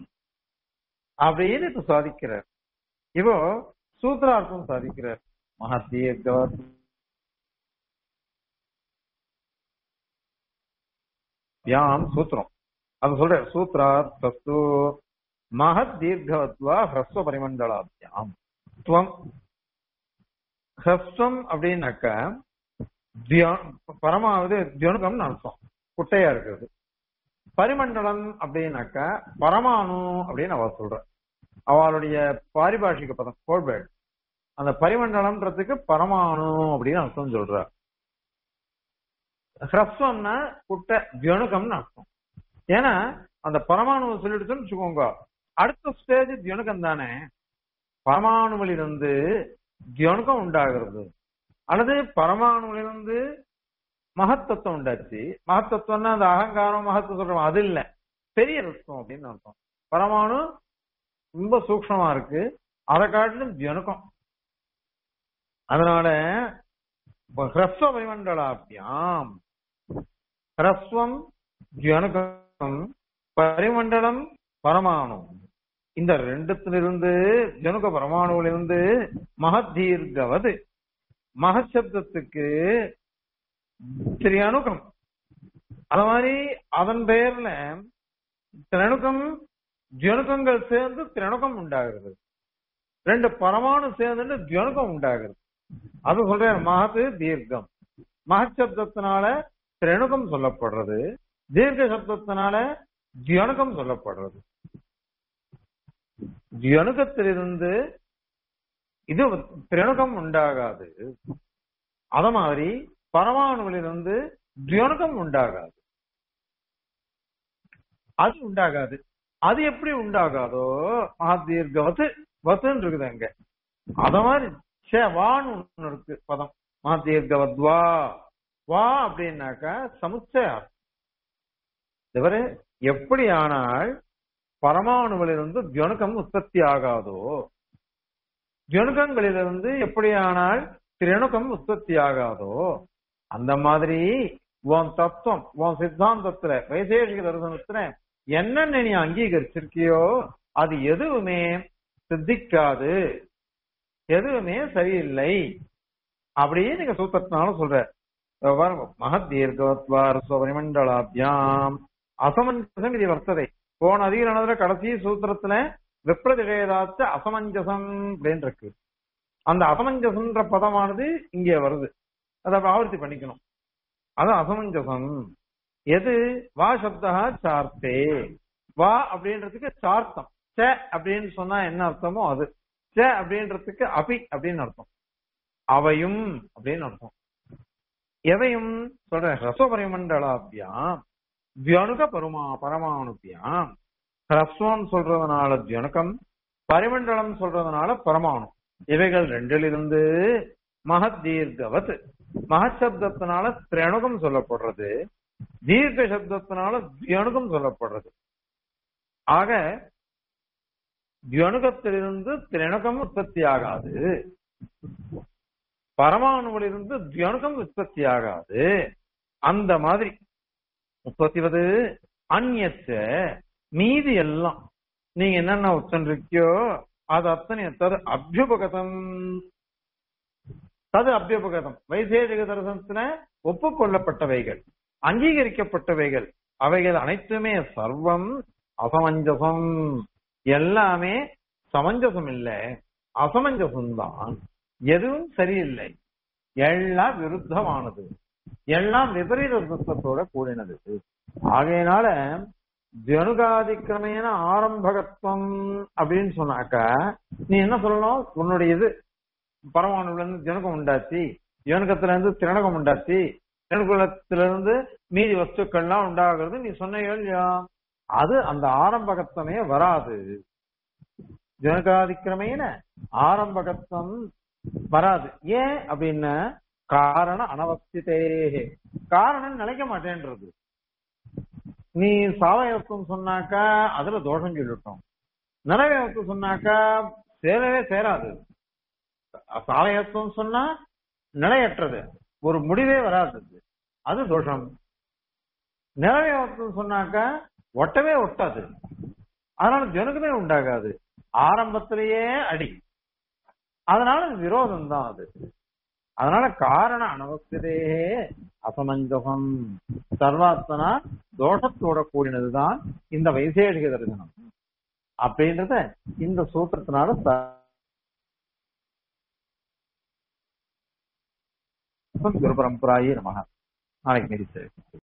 அப்படின்னு இப்ப சாதிக்கிறார் இப்போ சூத்ரார்த்தம் சாதிக்கிறார் மகத்தீர்க்கவத் யாம் சூத்திரம் அது சொல்ற சூத்ரார்த்தஸ்து மகத் தீர்க்கவத்வா ஹ்ரஸ்வ பரிமண்டலாபியாம் துவம் ஹ்ரஸ்வம் அப்படின்னாக்க தியா- பரமாவது தியனுகம்னு அர்த்தம் குட்டையா இருக்கிறது பரிமண்டலம் அப்படின்னாக்க பரமாணு அப்படின்னு அவ சொல்ற அவளுடைய பாரிபாஷிக பதம் கோட்பேட் அந்த பரிமண்டலம்ன்றதுக்கு பரமாணு அப்படின்னு அர்த்தம் சொல்ற ஹ்ரஸ்வம்னா குட்டை தியனுகம்னு அர்த்தம் ஏன்னா அந்த பரமாணுவை சொல்லிடுச்சுன்னு வச்சுக்கோங்க அடுத்த ஸ்டேஜ் தியனுகம் தானே பரமாணுவிலிருந்து தியனுகம் உண்டாகிறது அல்லது பரமாணுவிலிருந்து மகத்தத்துவம் உண்டாச்சு மகத்தத்துவம்னா அந்த அகங்காரம் மகத்துவம் சொல்றோம் அது இல்ல பெரிய ரத்தம் அப்படின்னு அர்த்தம் பரமாணு ரொம்ப சூக்ஷ்மமா இருக்கு அதை காட்டிலும் ஜனுக்கம் அதனால ஹ்ரஸ்வ பரிமண்டலாபியாம் ஹ்ரஸ்வம் ஜனுகம் பரிமண்டலம் பரமாணு இந்த ரெண்டுத்திலிருந்து ஜனுக பரமாணுவிலிருந்து மகத்தீர்கவது மகத் சப்தத்துக்கு திரியணுகம் அது மாதிரி அதன் பெயர்ல திரணுக்கம் ஜனுக்கங்கள் சேர்ந்து திரணுக்கம் உண்டாகிறது ரெண்டு பரமாணு சேர்ந்து ஜனுக்கம் உண்டாகிறது அது சொல்ற மகத்து தீர்க்கம் மகத் சப்தத்தினால திரணுகம் சொல்லப்படுறது தீர்க்க சப்தத்தினால ஜனுகம் சொல்லப்படுறது ஜனுகத்திலிருந்து இது திரணுகம் உண்டாகாது அத மாதிரி பரமாணுவிலிருந்து ஜனுகம் உண்டாகாது அது உண்டாகாது அது எப்படி உண்டாகாதோ மகாதீர்க்க வத்து வத்துன்னு இருக்குது அங்க அத மாதிரி சே வான்னு ஒண்ணு இருக்கு பதம் மகாதீர்க்க வா வா அப்படின்னாக்கா சமுச்சயம் தவிர எப்படி ஆனால் பரமாணுவிலிருந்து ஜனுக்கம் உற்பத்தி ஆகாதோ ஜனுக்கங்களிலிருந்து எப்படியானால் திரணுக்கம் உற்பத்தி ஆகாதோ அந்த மாதிரி உன் தத்துவம் உன் சித்தாந்தத்துல வைசேஷிக தரிசனத்துல என்னென்ன நீ அங்கீகரிச்சிருக்கியோ அது எதுவுமே சித்திக்காது எதுவுமே சரியில்லை அப்படியே நீங்க சூத்திரத்தினால சொல்ற மகத் தீர்க்கவத்வார் பரிமண்டலாபியாம் அசமஞ்சசம் இது வர்த்ததை போன அதிகரணத்துல கடைசி சூத்திரத்துல விப்ரதிஷேதாச்ச அசமஞ்சசம் அப்படின்னு இருக்கு அந்த அசமஞ்சசம்ன்ற பதமானது இங்கே வருது அதை ஆவர்த்தி பண்ணிக்கணும் அது அசமஞ்சசம் எது வா சப்தா சார்த்தே வா அப்படின்றதுக்கு சார்த்தம் ச அப்படின்னு சொன்னா என்ன அர்த்தமோ அது ச அப்படின்றதுக்கு அபி அப்படின்னு அர்த்தம் அவையும் அப்படின்னு அர்த்தம் எவையும் சொல்ற ரசபரிமண்டலாபியாம் தியனுக பருமா பரமாணுபியாம் ஹ்ரஸ்வம் சொல்றதுனால தியனுகம் பரிமண்டலம் சொல்றதுனால பரமாணு இவைகள் ரெண்டிலிருந்து மகத் தீர்க்கவத் மகத் சப்தத்தினால திரணுகம் சொல்லப்படுறது தீர்க்க சப்தத்தினால தியணுகம் சொல்லப்படுறது ஆக தியணுகத்திலிருந்து திரணுகம் உற்பத்தி ஆகாது பரமாணுவிலிருந்து தியணுகம் உற்பத்தி ஆகாது அந்த மாதிரி உற்பத்திவது அந்நியச்ச மீதி எல்லாம் நீங்க என்னென்ன உச்சன்றிருக்கியோ அது அத்தனை தது அபியுபகதம் தது அபியுபகதம் வைசேஷிக தரிசனத்துல ஒப்புக்கொள்ளப்பட்டவைகள் அங்கீகரிக்கப்பட்டவைகள் அவைகள் அனைத்துமே சர்வம் அசமஞ்சசம் எல்லாமே சமஞ்சசம் இல்ல அசமஞ்சசம் தான் எதுவும் சரியில்லை எல்லாம் விருத்தமானது எல்லாம் விபரீத தத்துவத்தோட கூடினது ஆகையினால ஜனுகாதிக்கிரமையான ஆரம்பகத்துவம் அப்படின்னு சொன்னாக்கா நீ என்ன சொல்லணும் உன்னுடைய இது பரமாணுல இருந்து ஜனகம் உண்டாச்சு ஜனகத்துல இருந்து திரணகம் உண்டாச்சு திரணகுலத்திலிருந்து மீதி வஸ்துக்கள்லாம் உண்டாகிறது நீ சொன்னையோ இல்லையா அது அந்த ஆரம்பகத்தமே வராது ஜனகாதிக்கிரமையின ஆரம்பகத்தம் வராது ஏன் அப்படின்னா காரண அனவஸ்திதே காரணம் நினைக்க மாட்டேன்றது நீ சாவயத்துவம் சொன்னாக்கா அதுல தோஷம் சொல்லிட்டோம் நிறவயத்துவம் சொன்னாக்கா சேரவே சேராது சாவயத்துவம் சொன்னா நிலையற்றது ஒரு முடிவே வராது அது தோஷம் நிறவயத்துவம் சொன்னாக்கா ஒட்டவே ஒட்டாது அதனால ஜனக்குமே உண்டாகாது ஆரம்பத்திலேயே அடி அதனால விரோதம் தான் அது அதனால காரண அனவஸ்திதே அசமஞ்சகம் சர்வாத்மனா தோஷத்தோட கூடினதுதான் இந்த வைசேஷிக தரிசனம் அப்படின்றத இந்த சூத்திரத்தினால குரு பரம்பராயே நமக நாளைக்கு மீறி